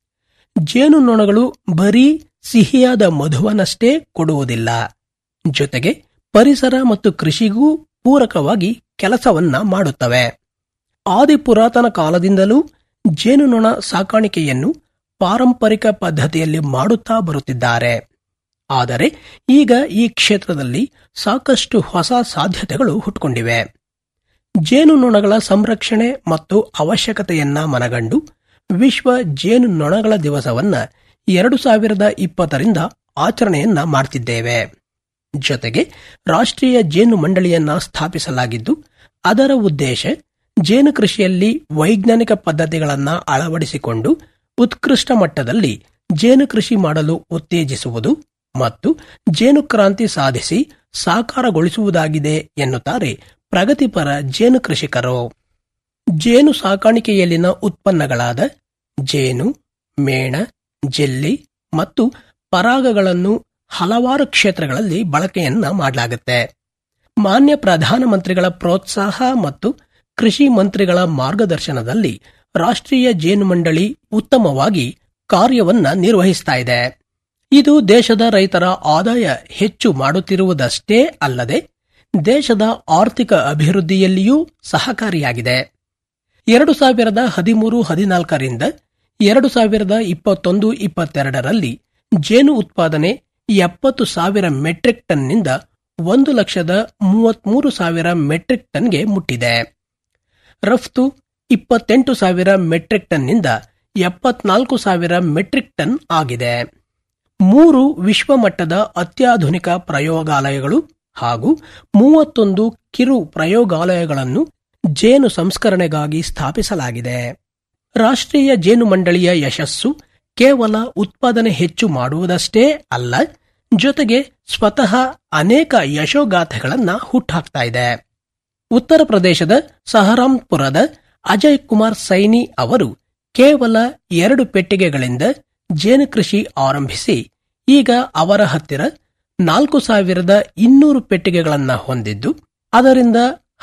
ಜೇನು ನೊಣಗಳು ಬರೀ ಸಿಹಿಯಾದ ಮಧುವನಷ್ಟೇ ಕೊಡುವುದಿಲ್ಲ ಜೊತೆಗೆ ಪರಿಸರ ಮತ್ತು ಕೃಷಿಗೂ ಪೂರಕವಾಗಿ ಕೆಲಸವನ್ನ ಮಾಡುತ್ತವೆ ಆದಿ ಪುರಾತನ ಕಾಲದಿಂದಲೂ ಜೇನುನೊಣ ಸಾಕಾಣಿಕೆಯನ್ನು ಪಾರಂಪರಿಕ ಪದ್ಧತಿಯಲ್ಲಿ ಮಾಡುತ್ತಾ ಬರುತ್ತಿದ್ದಾರೆ ಆದರೆ ಈಗ ಈ ಕ್ಷೇತ್ರದಲ್ಲಿ ಸಾಕಷ್ಟು ಹೊಸ ಸಾಧ್ಯತೆಗಳು ಹುಟ್ಟುಕೊಂಡಿವೆ ಜೇನುನೊಣಗಳ ಸಂರಕ್ಷಣೆ ಮತ್ತು ಅವಶ್ಯಕತೆಯನ್ನ ಮನಗಂಡು ವಿಶ್ವ ಜೇನು ನೊಣಗಳ ದಿವಸವನ್ನ ಎರಡು ಸಾವಿರದ ಇಪ್ಪತ್ತರಿಂದ ಆಚರಣೆಯನ್ನ ಮಾಡ್ತಿದ್ದೇವೆ ಜೊತೆಗೆ ರಾಷ್ಟ್ರೀಯ ಜೇನು ಮಂಡಳಿಯನ್ನ ಸ್ಥಾಪಿಸಲಾಗಿದ್ದು ಅದರ ಉದ್ದೇಶ ಜೇನು ಕೃಷಿಯಲ್ಲಿ ವೈಜ್ಞಾನಿಕ ಪದ್ಧತಿಗಳನ್ನ ಅಳವಡಿಸಿಕೊಂಡು ಉತ್ಕೃಷ್ಟ ಮಟ್ಟದಲ್ಲಿ ಜೇನು ಕೃಷಿ ಮಾಡಲು ಉತ್ತೇಜಿಸುವುದು ಮತ್ತು ಜೇನು ಕ್ರಾಂತಿ ಸಾಧಿಸಿ ಸಾಕಾರಗೊಳಿಸುವುದಾಗಿದೆ ಎನ್ನುತ್ತಾರೆ ಪ್ರಗತಿಪರ ಜೇನು ಕೃಷಿಕರು ಜೇನು ಸಾಕಾಣಿಕೆಯಲ್ಲಿನ ಉತ್ಪನ್ನಗಳಾದ ಜೇನು ಮೇಣ ಜೆಲ್ಲಿ ಮತ್ತು ಪರಾಗಗಳನ್ನು ಹಲವಾರು ಕ್ಷೇತ್ರಗಳಲ್ಲಿ ಬಳಕೆಯನ್ನ ಮಾಡಲಾಗುತ್ತೆ ಮಾನ್ಯ ಪ್ರಧಾನಮಂತ್ರಿಗಳ ಪ್ರೋತ್ಸಾಹ ಮತ್ತು ಕೃಷಿ ಮಂತ್ರಿಗಳ ಮಾರ್ಗದರ್ಶನದಲ್ಲಿ ರಾಷ್ಟ್ರೀಯ ಜೇನು ಮಂಡಳಿ ಉತ್ತಮವಾಗಿ ಕಾರ್ಯವನ್ನ ನಿರ್ವಹಿಸ್ತಾ ಇದೆ ಇದು ದೇಶದ ರೈತರ ಆದಾಯ ಹೆಚ್ಚು ಮಾಡುತ್ತಿರುವುದಷ್ಟೇ ಅಲ್ಲದೆ ದೇಶದ ಆರ್ಥಿಕ ಅಭಿವೃದ್ಧಿಯಲ್ಲಿಯೂ ಸಹಕಾರಿಯಾಗಿದೆ ಎರಡು ಸಾವಿರದ ಹದಿಮೂರು ಹದಿನಾಲ್ಕರಿಂದ ಎರಡು ಸಾವಿರದ ಇಪ್ಪತ್ತೊಂದು ಇಪ್ಪತ್ತೆರಡರಲ್ಲಿ ಜೇನು ಉತ್ಪಾದನೆ ಎಪ್ಪತ್ತು ಸಾವಿರ ಮೆಟ್ರಿಕ್ ಟನ್ನಿಂದ ಒಂದು ಲಕ್ಷದ ಮೂವತ್ಮೂರು ಸಾವಿರ ಮೆಟ್ರಿಕ್ ಟನ್ಗೆ ಮುಟ್ಟಿದೆ ರಫ್ತು ಇಪ್ಪತ್ತೆಂಟು ಸಾವಿರ ಮೆಟ್ರಿಕ್ ಟನ್ನಿಂದ ಎಪ್ಪತ್ನಾಲ್ಕು ಸಾವಿರ ಮೆಟ್ರಿಕ್ ಟನ್ ಆಗಿದೆ ಮೂರು ವಿಶ್ವಮಟ್ಟದ ಅತ್ಯಾಧುನಿಕ ಪ್ರಯೋಗಾಲಯಗಳು ಹಾಗೂ ಮೂವತ್ತೊಂದು ಕಿರು ಪ್ರಯೋಗಾಲಯಗಳನ್ನು ಜೇನು ಸಂಸ್ಕರಣೆಗಾಗಿ ಸ್ಥಾಪಿಸಲಾಗಿದೆ ರಾಷ್ಟ್ರೀಯ ಜೇನು ಮಂಡಳಿಯ ಯಶಸ್ಸು ಕೇವಲ ಉತ್ಪಾದನೆ ಹೆಚ್ಚು ಮಾಡುವುದಷ್ಟೇ ಅಲ್ಲ ಜೊತೆಗೆ ಸ್ವತಃ ಅನೇಕ ಯಶೋಗಾಥೆಗಳನ್ನ ಹುಟ್ಟಾಕ್ತಾ ಇದೆ ಉತ್ತರ ಪ್ರದೇಶದ ಸಹರಾಂಪುರದ ಅಜಯ್ ಕುಮಾರ್ ಸೈನಿ ಅವರು ಕೇವಲ ಎರಡು ಪೆಟ್ಟಿಗೆಗಳಿಂದ ಜೇನು ಕೃಷಿ ಆರಂಭಿಸಿ ಈಗ ಅವರ ಹತ್ತಿರ ನಾಲ್ಕು ಸಾವಿರದ ಇನ್ನೂರು ಪೆಟ್ಟಿಗೆಗಳನ್ನ ಹೊಂದಿದ್ದು ಅದರಿಂದ